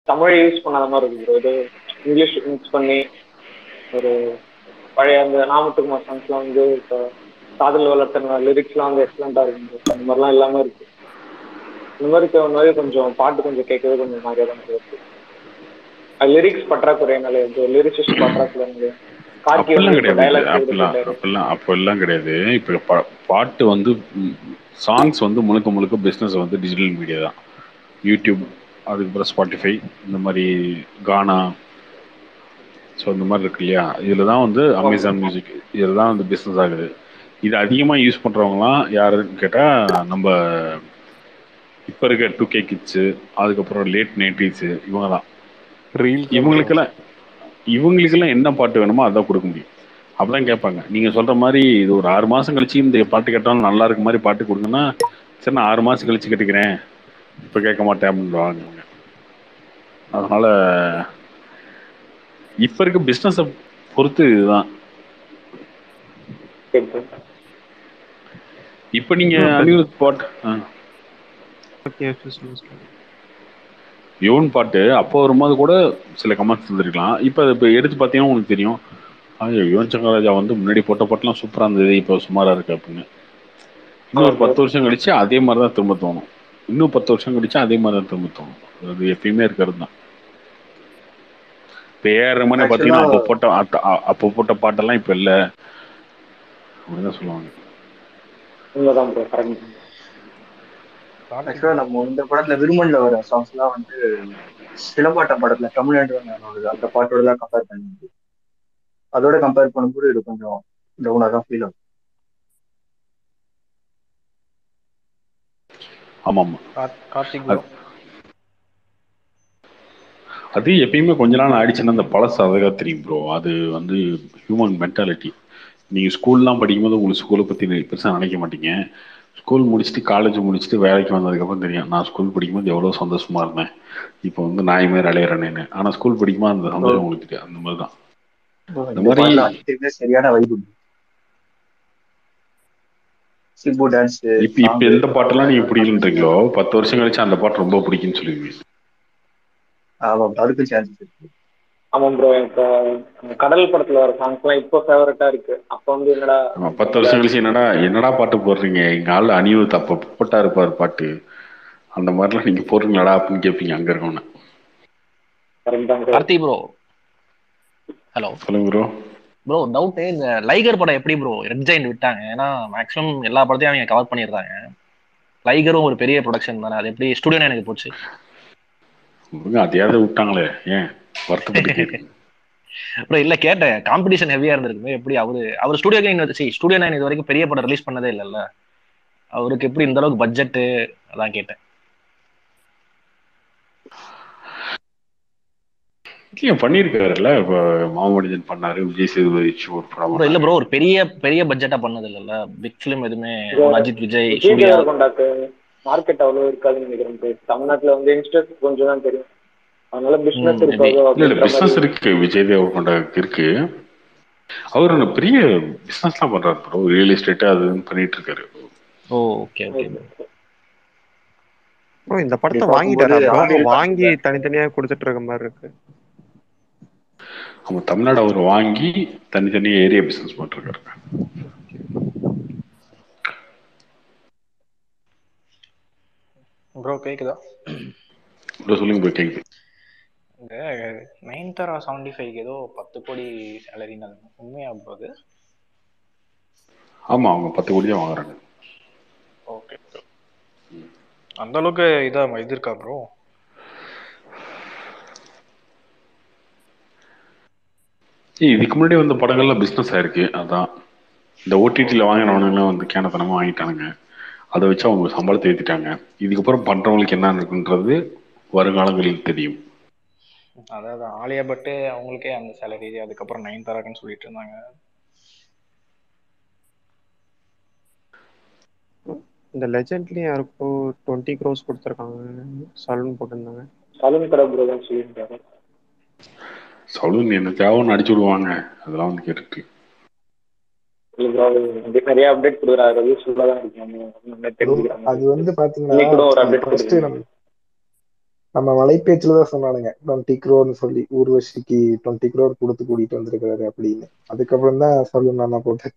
தமிழை யூஸ் பண்ணாத மாதிரி இருக்கு ப்ரோ ஏதோ இங்கிலீஷ் மிக்ஸ் பண்ணி ஒரு பழைய அந்த நாமத்துக்குமார் சாங்ஸ்லாம் வந்து இப்போ காதல் வளர்த்தன லிரிக்ஸ்லாம் வந்து எக்ஸலண்ட்டாக இருக்கு bro. அந்த மாதிரிலாம் இல்லாமல் இருக்கு இந்த மாதிரி இருக்க மாதிரி கொஞ்சம் பாட்டு கொஞ்சம் கேட்கவே கொஞ்சம் மாதிரியா தான் bro இருக்கு லிரிக்ஸ் பற்றாக்குறையினால லிரிக்ஸிஸ்ட் பற்றாக்குறையினால கார்த்தி அப்படிலாம் வந்து கிடையாது டைலாக் அப்படிலாம் அப்படிலாம் அப்பெல்லாம் கிடையாது இப்போ பா பாட்டு வந்து சாங்ஸ் வந்து முழுக்க முழுக்க பிஸ்னஸ் வந்து டிஜிட்டல் மீடியா தான் யூடியூப் அதுக்கப்புறம் ஸ்பாட்டிஃபை இந்த மாதிரி கானா ஸோ இந்த மாதிரி இருக்கு இல்லையா இதில் தான் வந்து அமேசான் மியூசிக் இதில் தான் வந்து பிஸ்னஸ் ஆகுது இது அதிகமாக யூஸ் பண்ணுறவங்களாம் யாருன்னு கேட்டால் நம்ம இப்போ இருக்க டூ கே கிட்ஸு அதுக்கப்புறம் லேட் நைன்டிஸு இவங்க தான் ரீல் இவங்களுக்கெல்லாம் இவங்களுக்கெல்லாம் என்ன பாட்டு வேணுமோ அதான் கொடுக்க முடியும் அப்பதான் கேட்பாங்க நீங்க சொல்ற மாதிரி இது ஒரு ஆறு மாசம் கழிச்சு இந்த பாட்டு கேட்டாலும் நல்லா இருக்க மாதிரி பாட்டு கொடுங்கன்னா சரி நான் ஆறு மாசம் கழிச்சு கேட்டுக்கிறேன் இப்ப கேட்க மாட்டேன் அப்படின்றாங்க இவங்க. அதனால இப்ப இருக்க பிசினஸ பொறுத்து இதுதான் இப்ப நீங்க அனிருத் பாட்டு ஆ. ஓகே சொல்லுங்க சொல்லுங்க யுவன் பாட்டு அப்போ வரும்போது கூட சில கமெண்ட்ஸ் இருந்திருக்கலாம் இப்போ இப்போ எடுத்து பார்த்தீங்கன்னா உங்களுக்கு தெரியும் ஐயோ யுவன் சங்கர் ராஜா வந்து முன்னாடி போட்ட பாட்டுலாம் சூப்பராக இருந்தது இப்போ சுமாராக இருக்கு அப்படின்னு இன்னும் ஒரு பத்து வருஷம் கழிச்சு அதே மாதிரி தான் திரும்ப தோணும் இன்னும் பத்து வருஷம் கழிச்சு அதே மாதிரி தான் திரும்ப தோணும் அது எப்பயுமே இருக்கிறது தான் இப்போ ஏஆர் ரமணே பார்த்தீங்கன்னா அப்போ போட்ட அத்த- அ- அப்போ போட்ட பாட்டெல்லாம் இப்போ இல்லை அப்படிதான் சொல்லுவாங்க உண்மைதான் ப்ரோ கரெக்ட் ஆக்சுவலா நம்ம இந்த படத்துல விருமன்ல வர சாங்ஸ் எல்லாம் வந்து சிலம்பாட்டம் படத்துல தமிழ்நாடு அந்த பாட்டோட தான் கம்பேர் பண்ணி அதோட கம்பேர் பண்ணும்போது இது கொஞ்சம் டவுனா தான் ஃபீல் ஆகும் ஆமாம் ஆமாம் கார்த்- கார்த்திக் bro. அது எப்பயுமே கொஞ்ச நாள் ஆயிடுச்சுன்னா அந்த பழசு அழகா தெரியும் ப்ரோ அது வந்து ஹியூமன் மென்டாலிட்டி நீங்கள் ஸ்கூல்லாம் படிக்கும்போது உங்களுக்கு ஸ்கூலை பற்றி பெருசாக நினைக்க மாட்டீங்க ஸ்கூல் முடிச்சுட்டு காலேஜ் முடிச்சுட்டு வேலைக்கு வந்ததுக்கப்புறம் தெரியும் நான் ஸ்கூல் படிக்கும்போது எவ்வளோ சந்தோஷமா இருந்தேன் இப்போ வந்து நாய் மாதிரி அலையிறேன்னு ஆனால் ஸ்கூல் படிக்கும்போது அந்த சந்தோஷம் உங்களுக்கு தெரியாது அந்த மாதிரி தான் இந்த மாதிரி- பாட்டுல அனைத்துக்குமே சரியான வைப்பு சிம்பு டான்ஸ் இப்போ இப்போ எந்த பாட்டெல்லாம் நீங்கள் பிடிக்கலன்றீங்களோ பத்து வருஷம் கழிச்சு அந்த பாட்டு ரொம்ப பிடிக்குன்னு சொல்லுவீங்க ஆமா அதுக்கும் சான்சஸ் இருக்கு ஆமாம் ப்ரோ இப்போ கடல் படத்துல வர சாங்ஸ்லாம் இப்போ ஃபேவரட்டா இருக்கு அப்போ வந்து என்னடா ஆமா, பத்து வருஷம் கழிச்சு என்னடா என்னடா பாட்டு போடுறீங்க எங்க ஆள் அனிருத் அப்ப போட்டா இருப்பார் பாட்டு அந்த மாதிரிலாம் நீங்க போடுறீங்களாடா அப்படின்னு கேட்பீங்க அங்க இருக்கவன கரெக்ட் தான் bro. கார்த்திக் ப்ரோ ஹலோ சொல்லுங்க ப்ரோ ப்ரோ டவுட் இந்த லைகர் படம் எப்படி ப்ரோ ரெட் ஜெயிண்ட் விட்டாங்க ஏன்னா மேக்ஸிமம் எல்லா படத்தையும் அவங்க கவர் பண்ணிடுறாங்க லைகரும் ஒரு பெரிய ப்ரொடக்ஷன் தானே அது எப்படி ஸ்டுடியோ எனக்கு போச்சு அதையாவது விட்டாங்களே ஏன் வருத்தப்பட்டு கேட்குறீங்க ப்ரோ இல்ல கேட்டேன் காம்படிஷன் ஹெவியா இருந்திருக்குமே எப்படி அவரு அவர் studio nine C studio nine இது வரைக்கும் பெரிய படம் ரிலீஸ் பண்ணதே இல்லைல்ல அவருக்கு எப்படி இந்த அளவுக்கு பட்ஜெட் அதான் கேட்டேன் இல்லையா பண்ணியிருக்காருல்ல இப்போ மாமனிதன் பண்ணாரு விஜய் சேதுபதி வச்சு ஒரு படம் ப்ரோ இல்ல ப்ரோ ஒரு பெரிய பெரிய பட்ஜெட்டா பண்ணது இல்லைல்ல பிக் ஃபிலிம் எதுவுமே Bro, ஒரு அஜித் விஜய் விஜய் சூர்யா தேவர்கொண்டாக்கு மார்க்கெட் அவ்வளோ இருக்காதுன்னு நினைக்கிறேன் bro. தமிழ்நாட்டுல வந்து யங்ஸ்டர்ஸ் கொஞ்சம் தான் தெரியும் அதனால பிசினஸ் ம், இருக்காதோ இல்ல இல்ல அப்படின்ற பிசினஸ் மாதிரி இருக்கு விஜய் தேவர்கொண்டாக்கு இருக்கு அவர் ஒன்று பெரிய பிசினஸ்லாம் பண்றாரு ப்ரோ ரியல் எஸ்டேட் அது இதுன்னு பண்ணிட்டு இருக்காரு ஓ ஓகே ஓகே ப்ரோ இந்த படத்தை இப்படி வாங்கிட்டாரா பார்க்கும்போது ப்ரோ ஆடியோ வாங்கி தனித்தனியா கொடுத்துட்டு இருக்க மாதிரி இருக்கு நம்ம தமிழ்நாடு அவர் வாங்கி தனித்தனியாக ஏரியா பிசினஸ் பண்ணிருக்காரு ப்ரோ கேக்குதா ப்ரோ சொல்லுங்க ப்ரோ கேக்குது இந்த நைன்தாரா செவன்டி ஃபைவ்க்கு ஏதோ பத்து கோடி சேலரின்னு உண்மையா ப்ரோ அது ஆமா அவங்க பத்து கோடி தான் வாங்குறாங்க ஓகே அந்த அளவுக்கு இதா இது இருக்கா ப்ரோ ஏய், இதுக்கு முன்னாடி வந்த படங்கள்ல பிசினஸ் ஆயிருக்கு அதான் இந்த ஓடிடியில் வாங்கினவனுங்களாம் வந்து கேனத்தனமா வாங்கிட்டானுங்க அதை வச்சு அவங்க சம்பளத்தை ஏற்றிட்டாங்க இதுக்கப்புறம் பண்றவங்களுக்கு என்ன இருக்குன்றது வருங்காலங்களில் தெரியும் அதாவது ஆலியா பட்டு அவங்களுக்கே அந்த சேலரி அதுக்கப்புறம் நைன் தராக்குன்னு சொல்லிட்டு இருந்தாங்க இந்த லெஜெண்ட்லயும் யாருக்கோ டுவெண்ட்டி க்ரோஸ் கொடுத்துருக்காங்க சலூன் போட்டிருந்தாங்க சலூன் கடை ப்ரோ தான் சொல்லியிருந்தாரு சவுலுன் என்ன தேவைன்னு அடிச்சு விடுவாங்க அதெல்லாம் வந்து கேட்டுட்டு இல்ல bro, அது வந்து நிறைய அப்டேட் கொடுக்குறாரு யூஸ்ஃபுல்லாக தான் இருக்கும் நம்ம net அது எடுத்துக்கிறாங்க. அது வந்து பாத்தீங்கன்னா இன்னைக்கு கூட ஒரு update ஃபர்ஸ்ட் கொடுத்தாங்க. நம்ம நம்ம வலைபேச்சுல தான் சொன்னானுங்க டுவெண்ட்டி க்ரோர்னு சொல்லி ஊர்வசிக்கு டுவெண்ட்டி க்ரோர் கொடுத்து கூட்டிட்டு வந்திருக்காரு அப்படின்னு அதுக்கப்புறம் தான் சொல்லு நான் போட்டேன்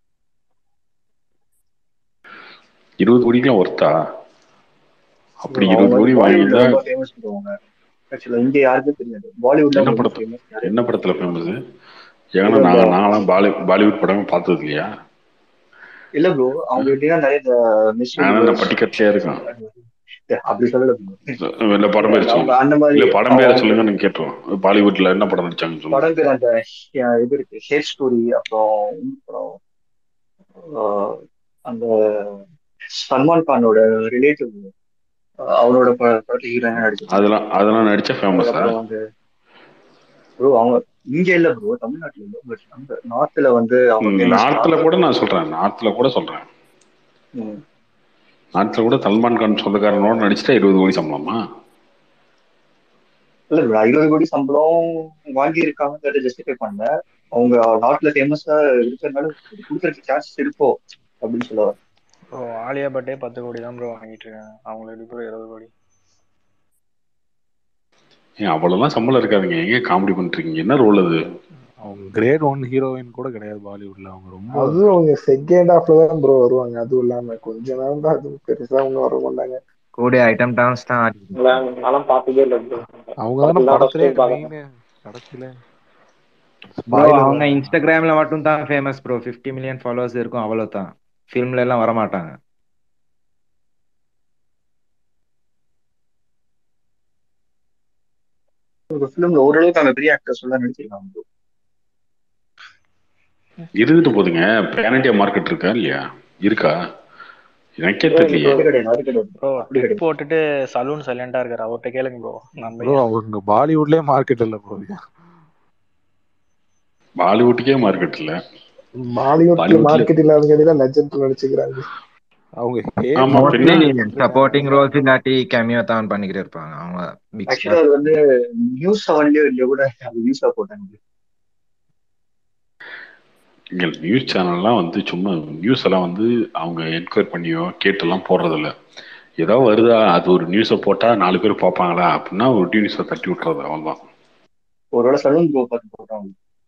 இருபது கோடிக்கெல்லாம் ஒர்த்தா அப்படி அவங்க இருபது கோடி பாலிவுட்ல வாங்கியிருந்தா ரொம்ப ஃபேமஸ் பண்ணுவாங்க ஆக்சுவலா இங்க யாருக்கும் தெரியாது பாலிவுட்ல என்ன அவங்க படத்துல ஃபேமஸ் என்ன படத்துல ஃபேமஸ் ஏன்னா நான் நான்லாம் பாலி பாலிவுட் படமே பார்த்தது இல்லையா இல்ல ப்ரோ அவங்க எப்படின்னா நிறைய இந்த மிஸ் நான் என்ன பட்டிக்கட்லயே இருக்கேன் அப்படி சொல்லல bro. இல்ல படம் பேர் அவங்க சொல்லுங்க அந்த மாதிரி இல்ல படம் பேரை அவங்க சொல்லுங்க நீங்க கேட்டுருவோம் பாலிவுட்ல என்ன படம் நடிச்சாங்கன்னு சொல்லுங்க படம் பேர் அந்த அஹ், இது இருக்கு ஹேட் ஸ்டோரி அப்புறம் இன்னும் படம் ஆஹ், அந்த சல்மான் கானோட ரிலேட்டிவ் அவனோட ப- படத்துல ஹீரோயினா நடிச்சிருக்காங்க அதெல்லாம் அதெல்லாம் நடிச்சா ஃபேமஸா அதுக்கப்புறம் வந்து ப்ரோ அவங்க இங்க இல்ல ப்ரோ தமிழ்நாட்டுல இல்ல பட் அங்க நார்த்ல வந்து அவங்க ஃபேமஸ் நார்த்ல கூட நான் சொல்றேன் நார்த்ல கூட சொல்றேன் நார்த்ல கூட சல்மான் கான் சொந்தக்காரனோட நடிச்சுட்டா இருபது கோடி சம்பளமா இல்ல ப்ரோ இருபது கோடி சம்பளம் வாங்கி இருக்காங்க ஜஸ்டிஃபை பண்ணல அவங்க நார்த்ல ஃபேமஸா இருக்கிறதுனால கொடுக்கறதுக்கு சான்சஸ் இருக்கோ அப்படின்னு சொல்ல வரேன். ப்ரோ ஆலியா பட்டே பத்து கோடி தான் ப்ரோ வாங்கிட்டு இருக்காங்க அவங்களுக்கு எப்படி ப்ரோ இருபது கோடி ஏன் அவ்வளவுலாம் சம்பளம் இருக்காதுங்க எங்க காமெடி பண்ணிருக்கீங்க என்ன ரோல் அது அவங்க கிரேட் ஒன் ஹீரோயின் கூட கிடையாது பாலிவுட்ல அவங்க ரொம்ப அதுவும் அவங்க செகண்ட் ஹாஃப்ல தான் ப்ரோ வருவாங்க அதுவும் இல்லாம கொஞ்ச நேரம் தான் அது பெருசா ஒன்றும் வர மாட்டாங்க கூட ஐட்டம் டான்ஸ் தான் ஆடிட்டு இருப்பாங்க. அதான் நானும் பார்த்ததே இல்லை bro. அவங்க தானே படத்துல தான் first படத்திலே time பார்க்கறேன். மெயின் கடைசியில ப்ரோ Spoiler அவங்க தான். இன்ஸ்டாகிராம்ல மட்டும் தான் ஃபேமஸ் ப்ரோ 50 மில்லியன் ஃபாலோவர்ஸ் இருக்கும் அவ்வளவுதான் ஃபிலிம்ல எல்லாம் வர மாட்டாங்க ஒரு ஃபிலிம்ல ஓரளவுக்கு அவங்க பெரிய ஆக்டர்ஸ் எல்லாம் நடிச்சிருக்காங்க bro. இருந்துட்டு போதுங்க பேனண்டியா மார்க்கெட் இருக்கா இல்லையா இருக்கா எனக்கே தெரியலையே அப்படி கிடையாது அது கிடையாது ப்ரோ அப்படி கிடையாது போட்டுட்டு சலூன் சைலண்டா இருக்காரு அவர்கிட்ட கேளுங்க ப்ரோ நம்ம ப்ரோ அவங்க பாலிவுட்லயே மார்க்கெட் இல்ல ப்ரோ பாலிவுட்டுக்கே மார்க்கெட் இல்ல பாலிவுட்ல பாலிவுட்ல மார்க்கெட் இல்லாதவங்க லெஜண்ட் நடிச்சுக்கிறாங்க அவங்க ஆமா மோஸ்ட்லி பின்ன சப்போர்ட்டிங் ரோல்ஸ் இல்லாட்டி கேமியோ தான் பண்ணிக்கிட்டு இருப்பாங்க அவங்க பிக் ஆக்சுவலா ஸ்டார் அது வந்து நியூஸ் செவன்லயோ இல்லையோ கூட அது நியூஸா போட்டாங்க இங்க நியூஸ் சேனல்லாம் வந்து சும்மா நியூஸ் எல்லாம் வந்து அவங்க என்கொயர் பண்ணியோ கேட்டெல்லாம் போடுறது இல்ல ஏதாவது வருதா அது ஒரு நியூஸை போட்டா நாலு பேர் பார்ப்பாங்களா அப்படின்னா ஒரு நியூஸை தட்டி விட்டுறது அவ்வளவுதான் ஒருவேளை சலூன் ப்ரோ பார்த்து போட்டாங்க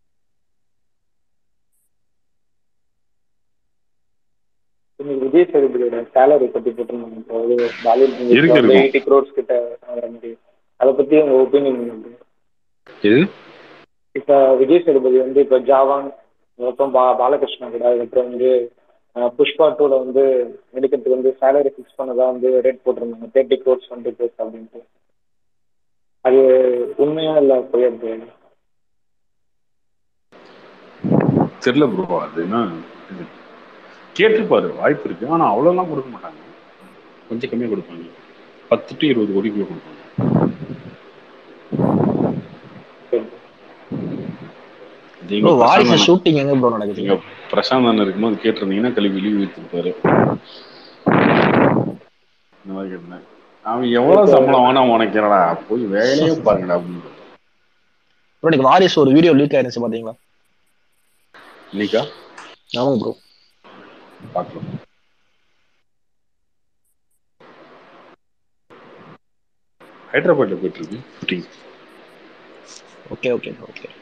இன்னைக்கு விஜய் சேதுபதியோட சேலரி பத்தி போட்டிருந்தாங்க இப்போ அது பாலிவுட் மூவிஸ்ல இருக்கு வந்து இருக்கும் எயிட்டி க்ரோர்ஸ் கிட்ட வர மாதிரி அதை பத்தி உங்க ஒப்பீனியன் இது இப்போ விஜய் சேதுபதி வந்து இப்போ ஜாவான் அதுக்கப்புறம் பா பாலகிருஷ்ணா கூட அதுக்கப்புறம் வந்து அஹ், புஷ்பா டூல வந்து எடுக்கிறதுக்கு வந்து சேலரி ஃபிக்ஸ் பண்ணதா வந்து ரேட் போட்டிருந்தாங்க தேர்ட்டி க்ரோர்ஸ் டுவெண்ட்டி க்ரோர்ஸ் அப்படின்ட்டு அது உண்மையா இல்லை போய் அது தெரியல ப்ரோ அது என்ன இது கேட்டிருப்பாரு வாய்ப்பு இருக்கு ஆனா அவ்வளோலாம் கொடுக்க மாட்டாங்க கொஞ்சம் கம்மியா கொடுப்பாங்க பத்து டு இருபது கோடிக்குள்ள கொடுப்பாங்க நீங்க ப்ரோ வாரிசு பிரசாந்த் ஷூட்டிங் எங்க ப்ரோ நடக்குது நீங்க பிரசாந்த் அண்ணன் இருக்கும்போது கேட்டிருந்தீங்கன்னா கல்வி லீவ் எடுத்துருப்பாரு இந்த மாதிரி கேட்டேன் அவன் எவ்வளவு சம்பளம் வேணா உனக்கு என்னடா போய் வேலையே பாருங்கடா அப்படின்னு ப்ரோ இன்னைக்கு வாரிசு ஒரு வீடியோ லீக் ஆயிருந்துச்சு பாத்தீங்களா இன்னைக்கா ஆமாங்க ப்ரோ பார்க்கலாம் ஹைதராபாத்ல போயிட்டு இருக்கு shooting okay okay bro okay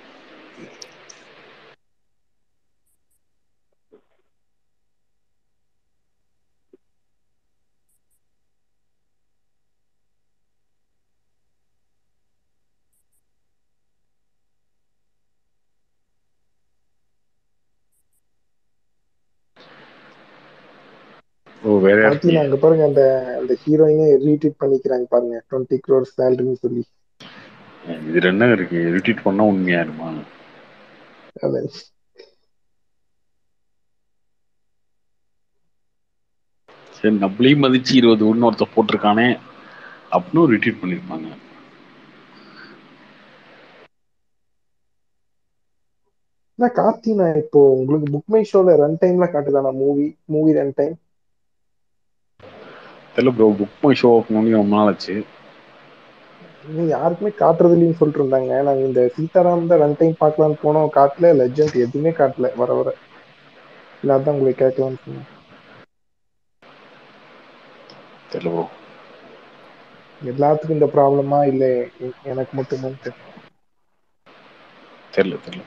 ஓ வேற பாத்தீங்கன்னா இருக்கீங்க அங்க பாருங்க அந்த அந்த ஹீரோயினே ரீட்வீட் பண்ணிக்கிறாங்க பாருங்க டுவெண்ட்டி க்ரோர் சேலரின்னு சொல்லி இது என்ன இருக்கு ரிட்டீட் பண்ணா உண்மையாயிருமா அதான் சரி நம்மளையும் மதிச்சு இருபது ஒன்று ஒருத்தர் போட்டிருக்கானே அப்படின்னு ரிட்டீட் பண்ணியிருப்பாங்க என்ன கார்த்தினா இப்போ உங்களுக்கு புக் மை ஷோல ரன் டைம்ல காட்டுதானா மூவி மூவி ரன் டைம் தெரியல ப்ரோ புக் மை ஷோ பண்ணி ரொம்ப நாள் ஆச்சு இன்னும் யாருக்குமே காட்டுறது இல்லைன்னு சொல்லிட்டு இருந்தாங்க நாங்க இந்த சீதாராம் தான் ரன் டைம் பார்க்கலான்னு போனோம் காட்டல லெஜண்ட் எதுவுமே காட்டல வர வர இல்ல அதான் உங்களை கேட்கலாம்னு சொன்னேன் தெரியல ப்ரோ எல்லாத்துக்கும் இந்த ப்ராப்ளமா இல்ல எ- எனக்கு மட்டுமான்னு தெரியல தெரியல தெரியல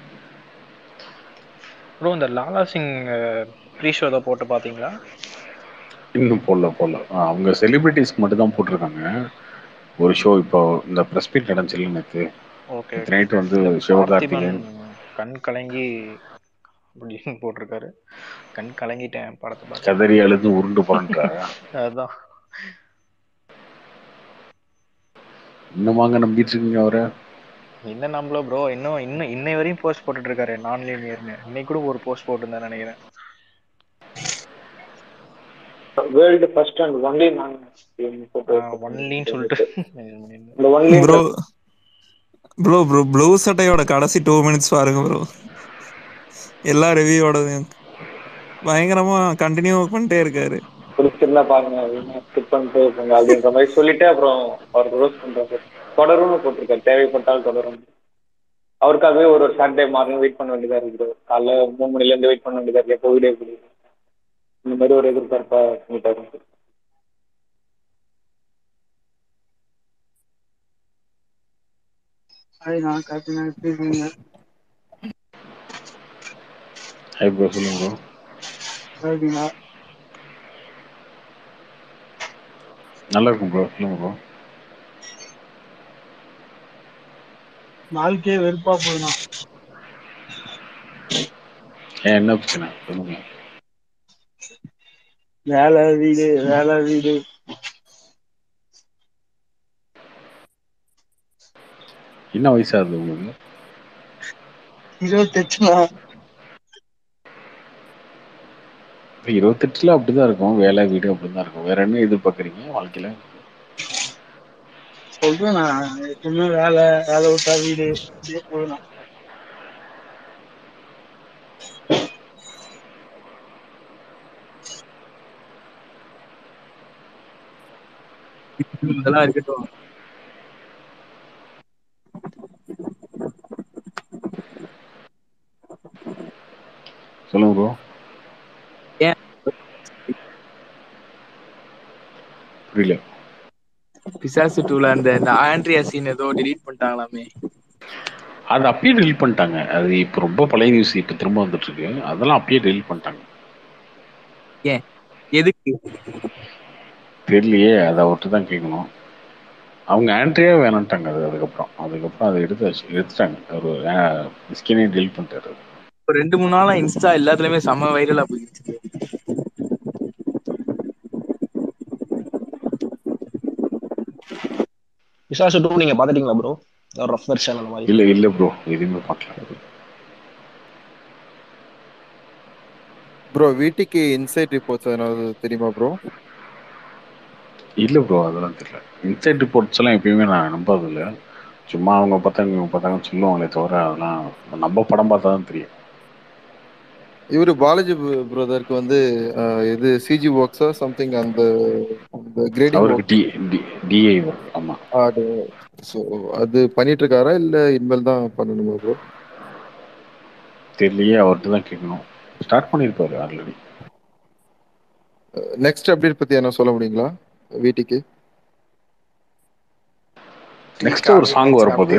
ப்ரோ இந்த லாலா சிங் ப்ரீ ஷோ ஏதோ போட்டு பாத்தீங்களா இன்னும் போடல போடல ஆ, அவங்க செலிபிரிட்டிஸ்க்கு மட்டும் தான் போட்டிருக்காங்க ஒரு ஷோ இப்போ இந்த ப்ரெஸ் மீட் நடந்துச்சுல்ல நேற்று ஓகே நேற்று நைட்டு வந்து இல்ல பார்த்திபன் சிவகார்த்திகேயன் கண் கலங்கி அப்படின்னு போட்டிருக்காரு கண் கலங்கிட்டேன் படத்தை பார்த்து கதறி அழுது உருண்டு புரண்டாரு அதுதான் இன்னுமாங்க நம்பிட்டு இருக்கீங்க அவரை என்ன நம்பளோ ப்ரோ இன்னும் இன்னும் இன்னை வரையும் போஸ்ட் போட்டுட்டு இருக்காரு நான் லீனியர்னு இன்னைக்கு கூட ஒரு போஸ்ட் போட்டிருந்தேன் நினைக்கிறேன் வேர்ல்டு ஃபர்ஸ்ட் அண்ட் ஒன்லி நான் போட்டு ஒன்லின்னு சொல்லிட்டு இந்த only bro bro bro blue சட்டையோட கடைசி டூ மினிட்ஸ் பாருங்க ப்ரோ எல்லா ரிவ்யூவோட பயங்கரமா கண்டினியூ பண்ணிட்டே இருக்காரு பிடிச்சிருந்தா பாருங்க ஸ்கிப் பண்ணிட்டு இருப்பாங்க அப்படின்ற மாதிரி சொல்லிட்டு அப்புறம் அவர் ரோஸ் பண்றாரு தொடரும்னு போட்டிருக்காரு தேவைப்பட்டால் தொடரும் அவருக்காகவே ஒரு ஒரு சாட்டர்டே மார்னிங் வெயிட் பண்ண வேண்டியதா இருக்குது காலைல மூணு மணில இருந்து வெயிட் பண்ண வேண்டியதா இருக்கு எப்போ வீடியோ எப்படி இந்த மாதிரி ஒரு எதிர்பார்ப்பா பண்ணிட்டாரு நான் காப்பினா எப்படி இருக்கீங்க ஹை ப்ரோ சொல்லுங்க ப்ரோ நல்லா இருக்கீங்களா நல்லா இருக்கும் ப்ரோ சொல்லுங்க ப்ரோ வாழ்க்கையே வெறுப்பா போகுதுண்ணா ஏன் என்ன பிரச்சனை சொல்லுங்க வேலை வீடு வேலை வீடு என்ன வயசாகுது உங்களுக்கு இருபத்தெட்டுண்ணா இப்ப இருபத்தெட்டுல அப்படிதான் இருக்கும் வேலை வீடு அப்படிதான் இருக்கும் வேற என்ன எதிர்பார்க்குறீங்க வாழ்க்கையில சொல்றேண்ணா எப்பவுமே வேலை வேலை விட்டா வீடு அப்படியே போகுதுண்ணா இதெல்லாம் இருக்கட்டும் சொல்லுங்க ப்ரோ ஏன் புரியல பிசாசு டூல அந்த இந்த ஆண்ட்ரியா சீன் ஏதோ delete பண்ணிட்டாங்களாமே அது அப்பயே டெலிட் பண்ணிட்டாங்க அது இப்போ ரொம்ப பழைய நியூஸ் இப்போ திரும்ப வந்துட்டு இருக்கு அதெல்லாம் அப்பயே டெலிட் பண்ணிட்டாங்க ஏன் எதுக்கு தெரியலையே அதை அவர்கிட்ட தான் கேட்கணும் அவங்க ஆண்ட்ரியா வேணான்ட்டாங்க அது அதுக்கப்புறம் அதுக்கப்புறம் அதை எடுத்தாச்சு எடுத்துட்டாங்க ஒரு ஸ்கினே டெலிட் பண்ணிட்டாரு அது. ஒரு ரெண்டு மூணு நாளா இன்ஸ்டா எல்லாத்துலயுமே செம்ம வைரலா போயிடுச்சு பிசாசு டூ நீங்க பாத்துட்டீங்களா ப்ரோ ரஃப் வெர்ஷன் அந்த மாதிரி இல்ல இல்ல ப்ரோ எதுவுமே பார்க்கல ப்ரோ வீட்டுக்கு இன்சைட் ரிப்போர்ட்ஸ் ஏதாவது தெரியுமா ப்ரோ இல்ல ப்ரோ அதெல்லாம் தெரியல இன்சைட் ரிப்போர்ட்ஸ் எல்லாம் எப்பயுமே நான் நம்பாது இல்ல சும்மா அவங்க பார்த்தாங்க இவங்க பார்த்தாங்கன்னு சொல்லுவாங்களே தவிர அதெல்லாம் நம்ம படம் பார்த்தா தான் தெரியும் இவரு பாலாஜி பிரதருக்கு வந்து அஹ், இது சிஜி ஒர்க்ஸா சம்திங் அந்த அந்த கிரேடிங் அவருக்கு டி டி டிஐ ஒர்க் ஆமா அது ஸோ அது பண்ணிட்டு இருக்காரா இல்ல இனிமேல் தான் பண்ணணுமா ப்ரோ தெரியலையே அவர்கிட்ட தான் கேட்கணும் ஸ்டார்ட் பண்ணியிருப்பாரு ஆல்ரெடி நெக்ஸ்ட் அப்டேட் பத்தி என்ன சொல்ல முடியுங்களா வீட்டுக்கு நெக்ஸ்ட் ஒரு சாங் வரப்போகுது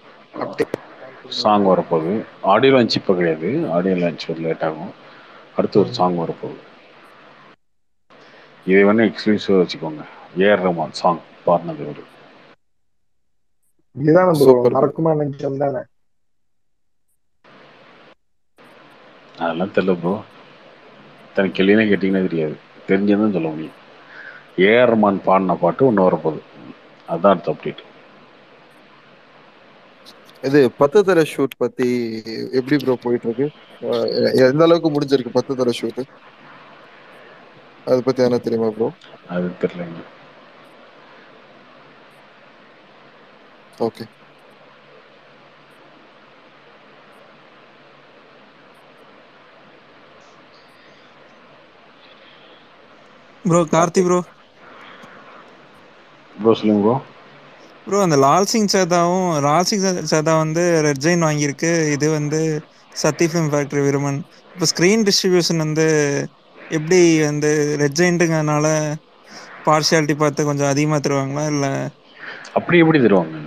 சாங் வரப்போகுது ஆடியோ லான்ச் இப்போ கிடையாது ஆடியோ லான்ச் ஒரு லேட் ஆகும் அடுத்து ஒரு சாங் வரப்போகுது இதை வேணா எக்ஸ்க்ளூசிவாக வச்சுக்கோங்க ஏஆர் ரஹ்மான் சாங் பாடினது ஒரு இதுதான் ப்ரோ Super bro. மறக்குமா நினைச்சோம் தானே அதெல்லாம் தெரியல ப்ரோ தனி கேள்வினா கேட்டிங்கன்னா தெரியாது தெரிஞ்சதும் சொல்ல முடியும் ஏஆர் ரஹ்மான் பாடின பாட்டு ஒன்று வரப்போகுது அதான் அடுத்த அப்டேட் இது பத்து தர ஷூட் பத்தி எப்படி ப்ரோ போயிட்டு இருக்கு அஹ், எந்த அளவுக்கு முடிஞ்சிருக்கு பத்து தர ஷூட் அதை பத்தி என்ன தெரியுமா ப்ரோ அது தெரியலங்க okay bro Karthi bro bro சொல்லுங்க ப்ரோ ப்ரோ அந்த லால் சிங் சேதாவும் லால் சிங் சே- சேதா வந்து ரெட் ஜெயின் வாங்கியிருக்கு இது வந்து சத்தி ஃபிலிம் ஃபேக்டரி விருமன் இப்போ ஸ்க்ரீன் டிஸ்ட்ரிபியூஷன் வந்து எப்படி வந்து ரெட் ஜெயின்ட்டுங்கிறதுனால பார்ஷியாலிட்டி பார்த்து கொஞ்சம் அதிகமாக தருவாங்களா இல்லை அப்படி எப்படி தருவாங்க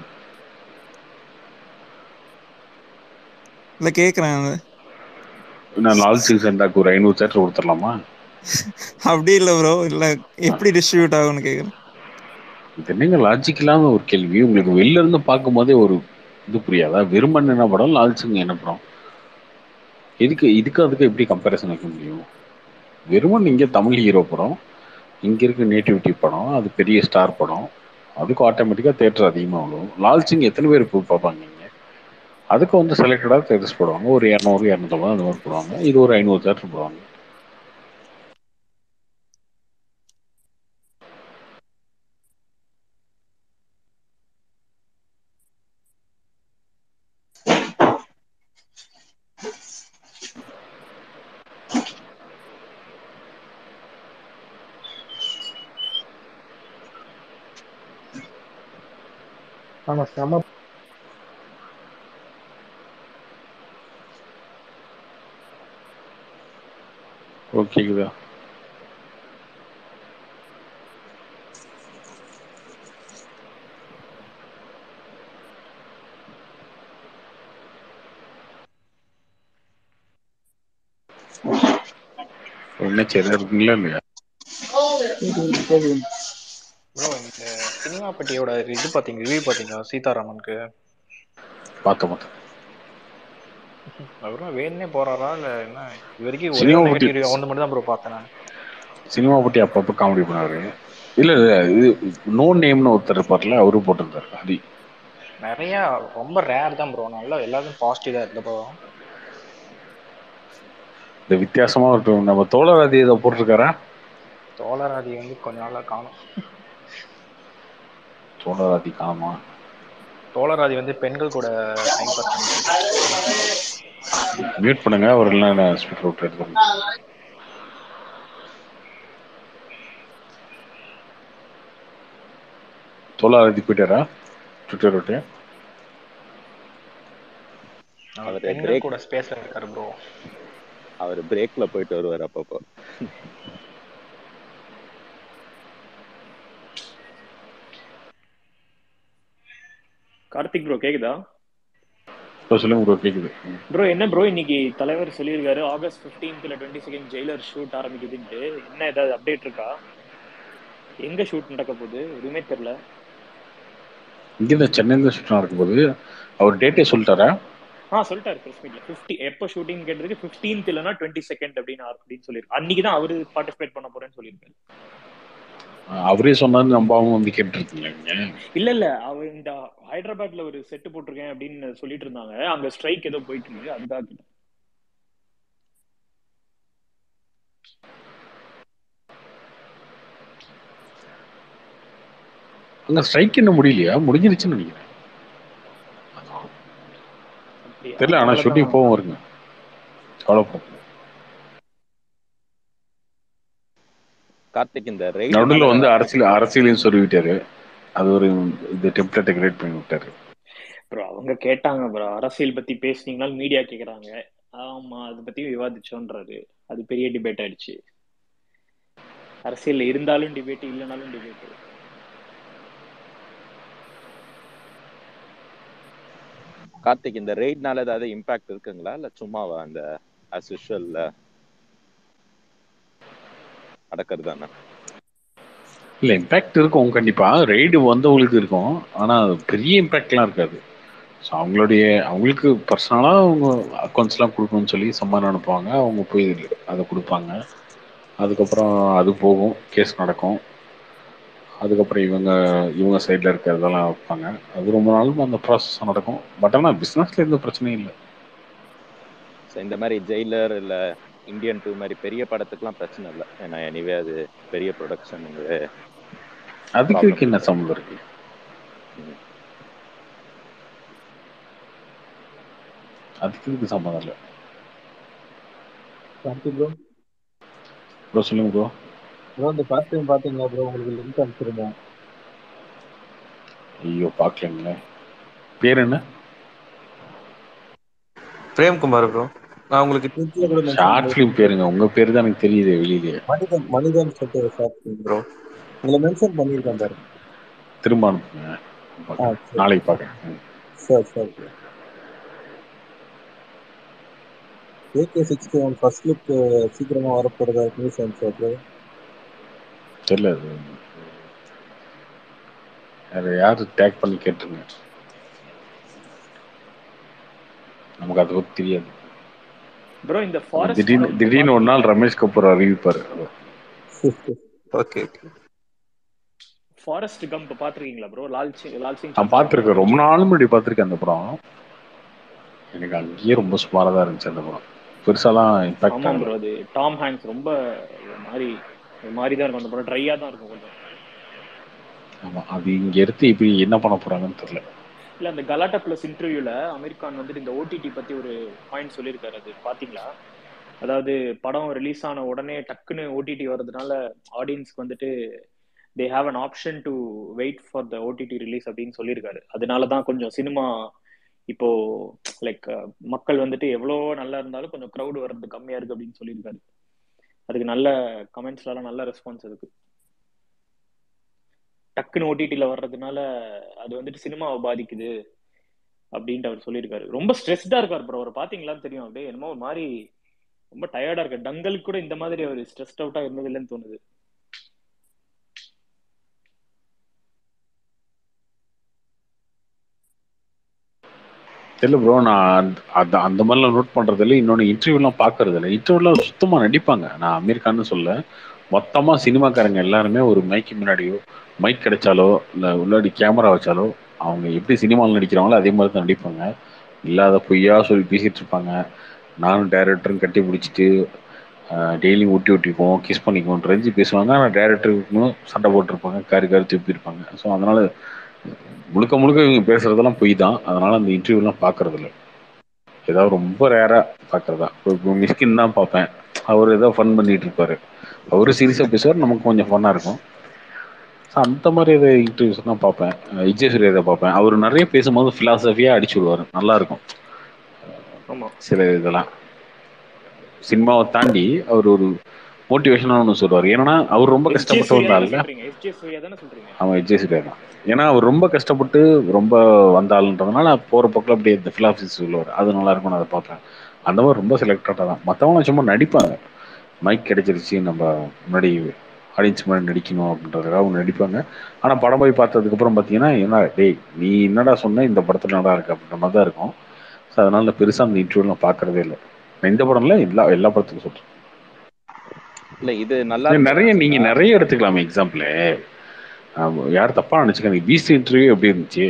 இல்ல கேக்குறேன் நான் லால் சிங் சந்தாக்கு ஒரு ஐநூறு தேட்டர் கொடுத்துடலாமா அப்படி இல்ல ப்ரோ இல்ல எப்படி டிஸ்ட்ரிபியூட் ஆகும்னு கேக்குறேன் இது என்னங்க லாஜிக் இல்லாம ஒரு கேள்வி உங்களுக்கு வெளில இருந்து பார்க்கும்போதே ஒரு இது புரியாதா வெறுமன் என்ன படம் லால் சிங் என்ன படம் இதுக்கு இதுக்கு அதுக்கு எப்படி கம்பேரிசன் வைக்க முடியும் வெறுமன் இங்க தமிழ் ஹீரோ படம் இங்க இருக்க நேட்டிவிட்டி படம் அது பெரிய ஸ்டார் படம் அதுக்கு ஆட்டோமேட்டிக்கா தேட்டர் அதிகமாக வரும் லால் சிங் எத்தனை பேர் போய் பார்ப்பாங்க இங்க அதுக்கு வந்து செலக்டடாக தேட்டர்ஸ் போடுவாங்க ஒரு இரநூறு இரநூத்தம்பது அந்த மாதிரி போடுவாங்க இது ஒரு ஐநூறு தேட்டர் போடுவாங்க ஆமா செம ஓகேங்களா என்ன சரி இருக்குங்களா இல்லையா ப்ரோ இந்த சினிமா பட்டியோட இது பாத்தீங்க ரிவ்யூ பாத்தீங்களா சீதாராமனுக்கு பார்த்தோம் பார்த்தோம் அவரும் வேணுனே போறாரா இல்ல என்ன இது வரைக்கும் ஒரே சினிமா ஒரு பத்தி- நெகட்டிவ் ஒன்று மட்டும் தான் ப்ரோ பார்த்தேன் நான் சினிமா பற்றி அப்பப்போ காமெடி பண்ணாரு இல்ல இல்ல இது நோ நேம்னு ஒருத்தர் இருப்பார்ல அவரும் போட்டிருந்தாரு ஹரி நிறைய ரொம்ப ரேர் தான் ப்ரோ நல்லா எல்லாருக்கும் பாசிட்டிவ் தான் இருந்த படம் இந்த வித்தியாசமா இருக்கும் நம்ம தோழராதி இதை போட்டிருக்காரா தோழராதி வந்து கொஞ்ச நாளா காணும் தோழராதி காமா தோழராதி வந்து பெண்கள் கூட டைம் பாஸ் பண்ணிட்டு மியூட் பண்ணுங்க அவர் இல்லைன்னா ஸ்பீக்கர் விட்டு எடுத்துருங்க தோழராதி போயிட்டாரா ட்விட்டர் விட்டு அவர் அவரு பெண்கள் break- கூட ஸ்பேஸ்ல இருக்காரு ப்ரோ அவர் பிரேக்ல போயிட்டு வருவார் அப்பப்போ கார்த்திக் ப்ரோ கேக்குதா இப்போ சொல்லுங்க ப்ரோ கேக்குது ப்ரோ என்ன ப்ரோ இன்னைக்கு தலைவர் சொல்லியிருக்காரு ஆகஸ்ட் 15th இல்ல டுவெண்ட்டி செகண்ட் ஜெயிலர் ஷூட் ஆரம்பிக்குதுன்ட்டு என்ன ஏதாவது அப்டேட் இருக்கா எங்க ஷூட் நடக்க போகுது எதுவுமே தெரியல இங்கிருந்து சென்னையில ஷூட் நடக்கும்போது அவர் டேட்டே சொல்லிட்டாரா ஆ சொல்லிட்டாரு பிரஸ் மீட்ல ஃபிஃப்டி எப்போ ஷூட்டிங் கேட்டதுக்கு ஃபிஃப்டீன்த் இல்லைன்னா டுவெண்ட்டி செகண்ட் அப்படின்னு அப்படின்னு சொல்லியிருக்காரு அன்னைக்கு தான் அவரு பார்ட்டிசிபேட் பண்ண போறேன்னு சொல்லியிருக்காரு அவரே சொன்னாரு நம்பாம வந்து கேட்டுருக்கீங்க நீங்க இல்ல இல்ல அவர் இந்த ஹைதராபாத்ல ஒரு செட்டு போட்டிருக்கேன் அப்படின்னு சொல்லிட்டு இருந்தாங்க அங்க ஸ்ட்ரைக் ஏதோ போயிட்டு இருக்கு அதுக்காக கேட்டேன். அங்க ஸ்ட்ரைக் இன்னும் முடியலையா முடிஞ்சிருச்சுன்னு நினைக்கிறேன் அப்படியா? தெரியல ஆனா அதனால ஷூட்டிங் தான் போவோம் வருங்க கவலைப்படும் கார்த்திக் இந்த ரைடு நடுவில் வந்து அரசியல் அரசியலையும் சொல்லிவிட்டாரு அது ஒரு இது டெம்ப்ளேட்டை கிரியேட் பண்ணி விட்டாரு ப்ரோ அவங்க கேட்டாங்க ப்ரோ அரசியல் பத்தி பேசுனீங்கன்னா மீடியா கேக்குறாங்க ஆமா அதை பத்தி விவாதிச்சோன்றாரு அது பெரிய டிபேட் ஆயிடுச்சு அரசியல்ல இருந்தாலும் டிபேட் இல்லைனாலும் டிபேட் கார்த்திக் இந்த ரெய்ட்னால ஏதாவது இம்பாக்ட் இருக்குங்களா இல்ல சும்மாவா அந்த அஸ் யூஷுவல்ல நடக்கிறது தானே இல்ல இம்பாக்ட் இருக்கும் கண்டிப்பா ரெய்டு வந்தவங்களுக்கு இருக்கும் ஆனா பெரிய இம்பாக்ட்லாம் இருக்காது ஸோ அவங்களுடைய அவங்களுக்கு பர்சனலாக அவங்க அக்கௌண்ட்ஸ்லாம் கொடுக்கணும்னு சொல்லி சம்மானம் அனுப்புவாங்க அவங்க போய் அதை கொடுப்பாங்க அதுக்கப்புறம் அது போகும் கேஸ் நடக்கும் அதுக்கப்புறம் இவங்க இவங்க சைடில் இருக்கிறதெல்லாம் வைப்பாங்க அது ரொம்ப நாளும் அந்த ப்ராசஸ் நடக்கும் பட் ஆனால் பிஸ்னஸில் எந்த பிரச்சனையும் இல்லை ஸோ இந்த மாதிரி ஜெயிலர் இல்ல இந்தியன் டூ மாதிரி பெரிய படத்துக்குலாம் பிரச்சனை இல்லை ஏன்னா எனிவே அது பெரிய ப்ரொடக்ஷன் அதுக்கு இதுக்கு என்ன சம்மந்தம் இருக்கு அதுக்கு இதுக்கு சம்மந்தம் இல்லை கார்த்திக் ப்ரோ ப்ரோ சொல்லுங்க ப்ரோ ப்ரோ இந்த ஃபர்ஸ்ட் டைம் பாத்தீங்களா ப்ரோ உங்களுக்கு லிங்க் அனுப்பிச்சிருந்தேன் ஐயோ பார்க்கலங்களே பேர் என்ன பிரேம்குமார் ப்ரோ நான் உங்களுக்கு ட்விட்டர்ல கூட mention ஷார்ட் ஃபிலிம் பேருங்க உங்க பேர் தான் எனக்கு தெரியுது வெளியிலேயே மனிதன் மனிதன் சொல்லிட்டு ஒரு ஷார்ட் ஃபிலிம் ப்ரோ உங்களை மென்ஷன் பண்ணியிருக்கேன் பாருங்க திரும்ப அனுப்புங்க ஆ சரி நாளைக்கு பார்க்குறேன் சரி சரி bro AK sixty one first look சீக்கிரமா வரப்போறதா நியூஸ் வந்துச்சா ப்ரோ தெரியல அது அதை யார் டேக் பண்ணி கேட்டுருங்க நமக்கு அதை பற்றி தெரியாது ப்ரோ இந்த அது ஃபாரஸ்ட் திடீர்னு திடீர்னு ஒரு நாள் ரமேஷ் கபூர் அறிவிப்பார் ஓகே ஓகே ஃபாரஸ்ட் கம்ப் பாத்திருக்கீங்களா ப்ரோ லால் சிங் லால் சிங் நான் பார்த்துருக்கேன் ரொம்ப நாள் முன்னாடி பார்த்துருக்கேன் அந்த படம் எனக்கு அங்கேயே ரொம்ப சுமாராக தான் இருந்துச்சு அந்த படம் பெருசாலாம் இம்பாக்ட் ஆமா ஆகல ப்ரோ அது டாம் ஹேங்க்ஸ் ரொம்ப ஒரு மாதிரி ஒரு மாதிரி தான் இருக்கும் அந்த படம் ட்ரையா தான் இருக்கும் கொஞ்சம் ஆமா அது இங்க எடுத்து இப்படி என்ன பண்ண போறாங்கன்னு தெரியல இல்ல அந்த கலாட்டா பிளஸ் இன்டர்வியூல அமெரிக்கான் வந்துட்டு இந்த ஓடிடி பத்தி ஒரு பாயிண்ட் சொல்லியிருக்காரு அது பாத்தீங்களா அதாவது படம் ரிலீஸ் ஆன உடனே டக்குன்னு ஓடிடி வர்றதுனால ஆடியன்ஸ்க்கு வந்துட்டு they have an option to wait for the OTT release அப்படின்னு சொல்லியிருக்காரு அதனால தான் கொஞ்சம் சினிமா இப்போ லைக் மக்கள் வந்துட்டு எவ்வளோ நல்லா இருந்தாலும் கொஞ்சம் க்ரௌடு வர்றது கம்மியா இருக்கு அப்படின்னு சொல்லியிருக்காரு அதுக்கு நல்ல கமெண்ட்ஸ்லாம் நல்ல ரெஸ்பான்ஸ் இருக்கு டக்குன்னு ஓடிடில வர்றதுனால அது வந்துட்டு சினிமாவை பாதிக்குது அப்படின்ட்டு அவர் சொல்லியிருக்காரு ரொம்ப ஸ்ட்ரெஸ்டா இருக்கார் ப்ரோ அவர் பாத்தீங்களான்னு தெரியும் அப்படியே என்னமோ ஒரு மாதிரி ரொம்ப டயர்டா இருக்காரு டங்களுக்கு கூட இந்த மாதிரி அவர் ஸ்ட்ரெஸ்ட் அவுட்டா இருந்தது இல்லைன்னு தோணுது தெரியல ப்ரோ நான் அந்த அந்த மாதிரிலாம் நோட் பண்றது இல்லை இன்னொன்று இன்டர்வியூலாம் பார்க்கறது இல்லை இன்டர்வியூலாம் சுத்தமாக நடிப்பாங்க நான் அமெரிக்கான்னு சொல்ல மொத்தமாக சினிமாக்காரங்க எல்லாருமே ஒரு மைக்கு முன்னாடியோ மைக் கிடைச்சாலோ இல்லை உள்ளாடி கேமரா வச்சாலோ அவங்க எப்படி சினிமாவில் நடிக்கிறாங்களோ அதே மாதிரி தான் நடிப்பாங்க இல்லாத பொய்யா சொல்லி பேசிட்டு இருப்பாங்க நானும் டைரக்டரும் கட்டி பிடிச்சிட்டு டெய்லியும் ஒட்டி ஒட்டிக்குவோம் கிஸ் பண்ணிக்குவோம் ரஞ்சி பேசுவாங்க ஆனால் டைரக்டருக்கும் சண்டை போட்டிருப்பாங்க காரி காரி துப்பியிருப்பாங்க ஸோ அதனால முழுக்க முழுக்க இவங்க பேசுறதெல்லாம் பொய் தான் அதனால அந்த இன்டர்வியூலாம் பார்க்கறது இல்லை ஏதாவது ரொம்ப ரேராக பார்க்கறதா இப்போ மிஸ்கின் தான் பார்ப்பேன் அவர் ஏதோ ஃபன் பண்ணிட்டு இருப்பாரு அவரு சீரியஸாக பேசுவார் நமக்கு கொஞ்சம் ஃபன்னாக இருக்கும் ஸோ அந்த மாதிரி இதை இன்டர்வியூஸ் தான் பார்ப்பேன் விஜய் சூர்யா இதை பார்ப்பேன் அவர் நிறைய பேசும்போது ஃபிலாசபியாக அடிச்சு விடுவார் நல்லா இருக்கும் ஆமா சில இதெல்லாம் சினிமாவை தாண்டி அவர் ஒரு மோட்டிவேஷனாக ஒன்று சொல்லுவார் ஏன்னா அவர் ரொம்ப எஸ்ஜே கஷ்டப்பட்டு சூர்யா தானே வந்தார்ல சொல்றீங்க எஸ்ஜே சூர்யா தானே சொல்றீங்க ஆமாம் விஜய் சூர்யா தான் ஏன்னா அவர் ரொம்ப கஷ்டப்பட்டு ரொம்ப வந்தாளுன்றதுனால போகிற பக்கம் அப்படியே இந்த ஃபிலாசபிஸ் சொல்லுவார் அது நல்லா இருக்கும் நான் அதை பார்ப்பேன் அந்த மாதிரி ரொம்ப செலக்டடாக தான் மற்றவங்களாம் சும்மா நடிப்பாங்க மைக் கிடைச்சிருச்சு நம்ம முன்னாடி ஆடியன்ஸ் முன்னாடி நடிக்கணும் அப்படின்றதுக்காக அவங்க நடிப்பாங்க ஆனால் படம் போய் பார்த்ததுக்கப்புறம் பார்த்தீங்கன்னா என்ன டேய் நீ என்னடா சொன்ன இந்த படத்தில் நல்லா இருக்கு அப்படின்ற மாதிரி தான் இருக்கும் ஸோ அதனால பெருசாக அந்த இன்டர்வியூ நான் பார்க்கறதே இல்லை நான் இந்த படம்ல எல்லா எல்லா படத்துக்கும் சொல்கிறேன் இல்ல இது நல்லா இல்ல, இருக்கும் நிறைய நீங்க நிறைய எடுத்துக்கலாமே எக்ஸாம்பிள் யார் தப்பா நினைச்சுக்காங்க பீஸ்ட் இன்டர்வியூ எப்படி இருந்துச்சு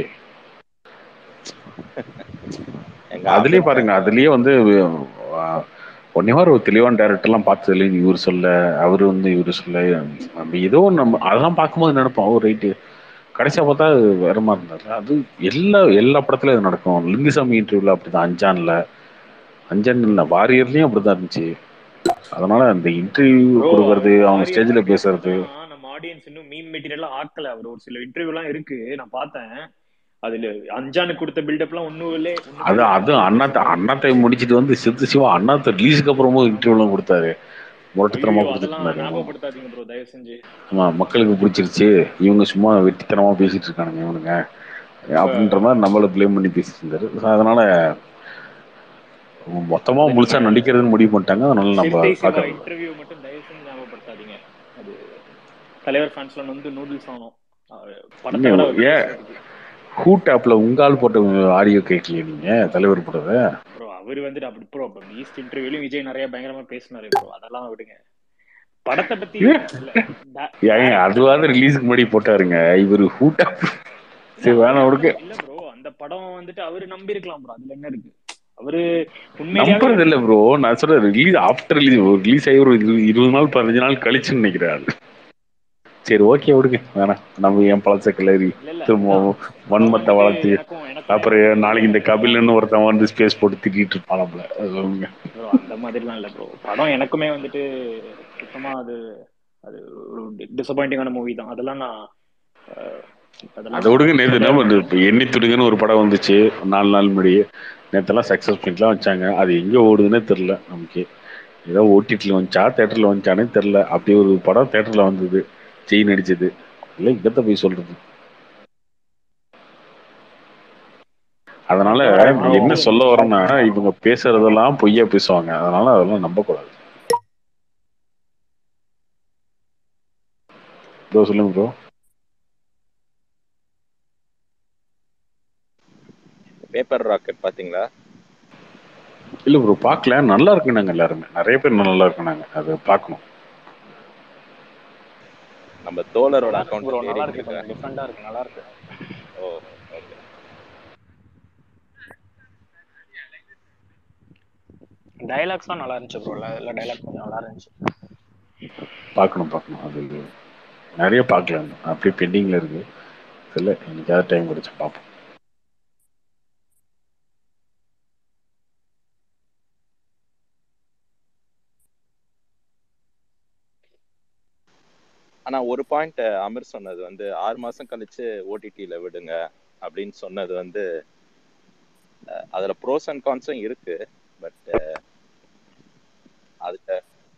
எங்க அதுலயே ஆபீஸ் பாருங்க அதுலயே வந்து ஒன்னே மாதிரி ஒரு தெளிவான டேரக்டர்லாம் பார்த்ததுல இவர் சொல்ல அவரு வந்து இவரு சொல்ல நம்ம ஏதோ நம்ம அதெல்லாம் பார்க்கும்போது நினைப்போம் ஓ ரைட்டு கடைசியா பார்த்தா அது வேற மாதிரி இருந்தாரு அது எல்லா எல்லா படத்துலயும் இது நடக்கும் லிங்குசாமி இன்டர்வியூல அப்படிதான் அஞ்சான்ல அஞ்சான் இல்ல வாரியர்லயும் அப்படிதான் இருந்துச்சு அதனால அந்த இன்டர்வியூ ப்ரோ கொடுக்கறது அவர் அவங்க வாரியர் ஸ்டேஜ்ல எப்படி பேசுறது இருக்குன்னா நம்ம ஆடியன்ஸ் இன்னும் மீம் மெட்டீரியல்லாம் ஆக்கல அவர் ஒரு சில இன்டர்வியூ எல்லாம் இருக்கு நான் பார்த்தேன் அதுல அஞ்சானுக்கு கொடுத்த பில்டப்லாம் ஒண்ணும் இல்ல ஒண்ணுமே அது இல்ல அது அண்ணாத்த அண்ணாத்தை முடிச்சிட்டு வந்து சித்து சிவா அண்ணாத்த ரிலீஸுக்கு அப்புறமும் இன்டர்வியூலாம் கொடுத்தாரு முரட்டுத்தனமா ஐயோ கொடுத்துட்டு அதெல்லாம் இருந்தாரு ஆமா. ஞாபகப்படுத்தாதீங்க ப்ரோ தயவு செஞ்சு ஆமா மக்களுக்கு பிடிச்சிருச்சு இவங்க சும்மா வெட்டித்தனமா பேசிட்டு இருக்கானுங்க இவனுங்க ரொம்ப அப்படின்ற மாதிரி நம்மள ப்ளேம் பண்ணி பேசிட்டு இருந்தாரு So, அதனால மொத்தமா அதை முழுசா நீங்க நடிக்கிறதுன்னு முடிவு பண்ணிட்டாங்க அதனால நம்ம சிறுத்தை சிவா பாக்குறது இன்டர்வியூ மட்டும் தயவு செஞ்சு ஞாபகப்படுத்தாதீங்க அது தலைவர் ஃபேன்ஸ்ல வந்து நூடுல்ஸ் ஆனோம் அஹ் படத்தை விட அவர் ஏன் பேசுறதுக்கு ஹூட் ஆப்ல உங்க ஆள் போட்ட ஆடியோ கேட்கலையே நீங்க தலைவர் போட்டத ப்ரோ அவர் வந்துட்டு அப்படி ப்ரோ அப்ப ஈஸ்ட் இன்டர்வியூலயும் விஜய் நிறைய பயங்கரமா பேசினாரு ப்ரோ அதெல்லாம் விடுங்க படத்தை பத்தி இல்ல da- ஏங்க direct- அதுவாவது ரிலீஸுக்கு முன்னாடி போட்டாருங்க இவரு ஹூட் ஆப் இல்ல சரி அவரு வேணாம் விடுங்க இல்ல ப்ரோ அந்த படம் வந்துட்டு அவரு நம்பி இருக்கலாம் ப்ரோ அதுல என்ன இருக்கு அவரு உண்மையிலேயே நம்புறது இல்ல ப்ரோ நான் சொல்றேன் ரிலீஸ் ஆஃப்டர் ரிலீஸ் ரிலீஸ் ஆகி ஒரு இரு- இருபது நாள் பதினஞ்சு நாள் கழிச்சுன்னு நினைக்கிறேன் அது. சரி ஓகே விடுங்க வேணாம் நம்ம ஏன் பழச கிளறி இல்ல இல்ல திரும்ப அதான் வன்மத்தை படம் வளர்த்து வந்துட்டு எனக்கும் எனக்கும் அப்புறம் எனக்கு நாளைக்கு இந்த எனக்கு கபில்னு ஒருத்தன் வந்து ஸ்பேஸ் போட்டு திட்டிட்டு இருப்பான்ல அது சொல்லுங்க ப்ரோ அந்த மாதிரிலாம் இல்ல ப்ரோ படம் எனக்குமே வந்துட்டு சுத்தமா அது அது ஒரு டிசப்பாயிண்டிங்கான மூவி தான் அதெல்லாம் நான் அஹ், அதெல்லாம் அதை விடுங்க நேற்று என்ன சொல்லவே பண்ணுறது மாட்டேன் இப்போ எண்ணி துடுங்கன்னு ஒரு படம் வந்துச்சு நாலு நாள் முன்னாடி நேற்றெல்லாம் சக்ஸஸ் பண்ணிட்டுலாம் வச்சாங்க அது எங்கே ஓடுதுன்னே தெரில நமக்கு ஏதோ ஓடிடியில் வந்துச்சா தேட்டரில் வந்துச்சானே தெரில அப்படி ஒரு படம் தேட்டரில் வந்தது ஜெய் நடிச்சது இல்லை இங்கத்த போய் சொல்றது அதனால என்ன சொல்ல வரேன்னா இவங்க பேசுறதெல்லாம் பொய்யா பேசுவாங்க அதனால அதெல்லாம் நம்பக்கூடாது ப்ரோ சொல்லுங்க ப்ரோ பேப்பர் ராக்கெட் பாத்தீங்களா இல்ல ப்ரோ பார்க்கல நல்லா இருக்குனாங்க எல்லாருமே நிறைய பேர் நல்லா இருக்குனாங்க அது பார்க்கணும் நம்ம தோழரோட நல்லா இருக்கு ப்ரோ அக்கௌண்ட் நல்லா தேடிட்டு இருக்கு இருக்கேன் கொஞ்சம் டிஃப்ரெண்டா இருக்கு நல்லா இருக்கு ஓ ஓகே டைலாக்ஸ்லாம் நல்லா இருந்துச்சு ப்ரோ எல்லா டைலாக் கொஞ்சம் நல்லா இருந்துச்சு பார்க்கணும் பார்க்கணும் அது நிறைய பார்க்கல அப்படியே பெண்டிங்ல இருக்கு இல்லை என்னைக்காவது டைம் கிடைச்சு பார்ப்போம் ஆனா ஒரு பாயிண்ட் அமீர் சொன்னது வந்து ஆறு மாசம் கழிச்சு ஓடிடில விடுங்க அப்படின்னு சொன்னது வந்து அஹ், அதுல ப்ரோஸ் அண்ட் கான்ஸும் இருக்கு பட் அதுக்கு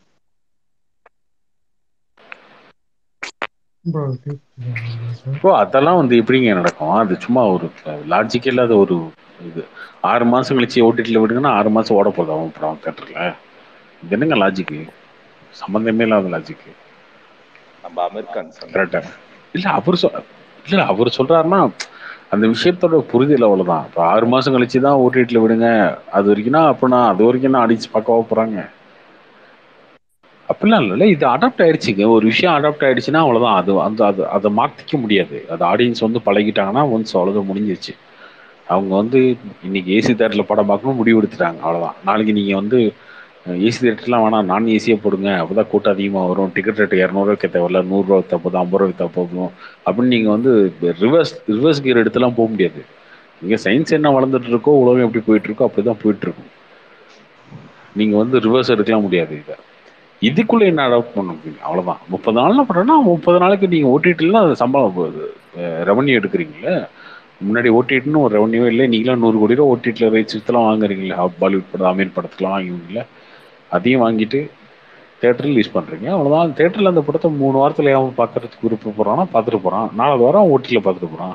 ப்ரோ அதெல்லாம் வந்து எப்படிங்க நடக்கும் அது சும்மா ஒரு லாஜிக்கே இல்லாத ஒரு இது ஆறு மாசம் கழிச்சு ஓடிடியில் விடுங்கன்னா ஆறு மாசம் ஓட போகுது அவன் படம் தேட்டரில் இது என்னங்க லாஜிக்கு சம்மந்தமே இல்லாத லாஜிக்கு நம்ம அமீர் கான் சொன்னது கரெக்டா இல்ல அவர் சொல் இல்ல அவர் சொல்றாருன்னா அந்த விஷயத்தோட புரிதல் அவ்வளவுதான் இப்போ ஆறு மாசம் கழிச்சு தான் ஓடிடியில் விடுங்க அது வரைக்கும்னா அப்படின்னா அது வரைக்கும் தான் அடிச்சு பார்க்கவா போறாங்க அப்படிலாம் இல்லைல்ல இது அடாப்ட் ஆயிடுச்சுங்க ஒரு விஷயம் அடாப்ட் ஆயிடுச்சுன்னா அவ்வளவுதான் அது அந்த அது அதை மாத்திக்க முடியாது அது ஆடியன்ஸ் வந்து பழகிட்டாங்கன்னா ஒன்ஸ் அவ்வளோதான் முடிஞ்சிருச்சு அவங்க வந்து இன்னைக்கு ஏசி தேட்டரில் படம் பார்க்கணும் முடிவு எடுத்துட்டாங்க அவ்வளோதான் நாளைக்கு நீங்கள் வந்து ஏசி தேட்டர்லாம் வேணாம் நான் ஏசியே போடுங்க அப்பதான் கூட்டம் அதிகமாக வரும் டிக்கெட் ரேட் இரநூறுவா தேவையில்ல நூறுரூவா வித்தா போதும் ஐம்பது ரூபா வித்தா போதும் அப்படின்னு நீங்கள் வந்து ரிவர்ஸ் ரிவர்ஸ் கியர் எடுத்துலாம் போக முடியாது இங்கே சயின்ஸ் என்ன வளர்ந்துட்டு இருக்கோ உலகம் எப்படி போயிட்டு இருக்கோ அப்படிதான் போயிட்டு இருக்கும் நீங்கள் வந்து ரிவர்ஸ் எடுக்கலாம் முடியாது இதை இதுக்குள்ள என்ன அடாப்ட் பண்ண முடியும் அவ்வளவுதான் முப்பது நாள்னா பண்றேன்னா முப்பது நாளைக்கு நீங்க ஓட்டிட்டுலாம் அது சம்பளம் போகுது ரெவன்யூ எடுக்கிறீங்களே முன்னாடி ஓட்டிட்டுன்னு ஒரு ரெவன்யூ இல்லை நீங்களாம் நூறு கோடி ரூபா ஓட்டிட்டுல ரைட்ஸ் வித்தெல்லாம் வாங்குறீங்களே பாலிவுட் படம் அமீர் படத்துக்குலாம் வாங்குவீங்களே அதையும் வாங்கிட்டு தேட்டரில் ரிலீஸ் பண்றீங்க அவ்வளவுதான் தேட்டரில் அந்த படத்தை மூணு வாரத்தில் ஏன் பார்க்கறதுக்கு விருப்ப போறான்னா பார்த்துட்டு போறான் நாலாவது வாரம் ஓட்டில பார்த்துட்டு போறான்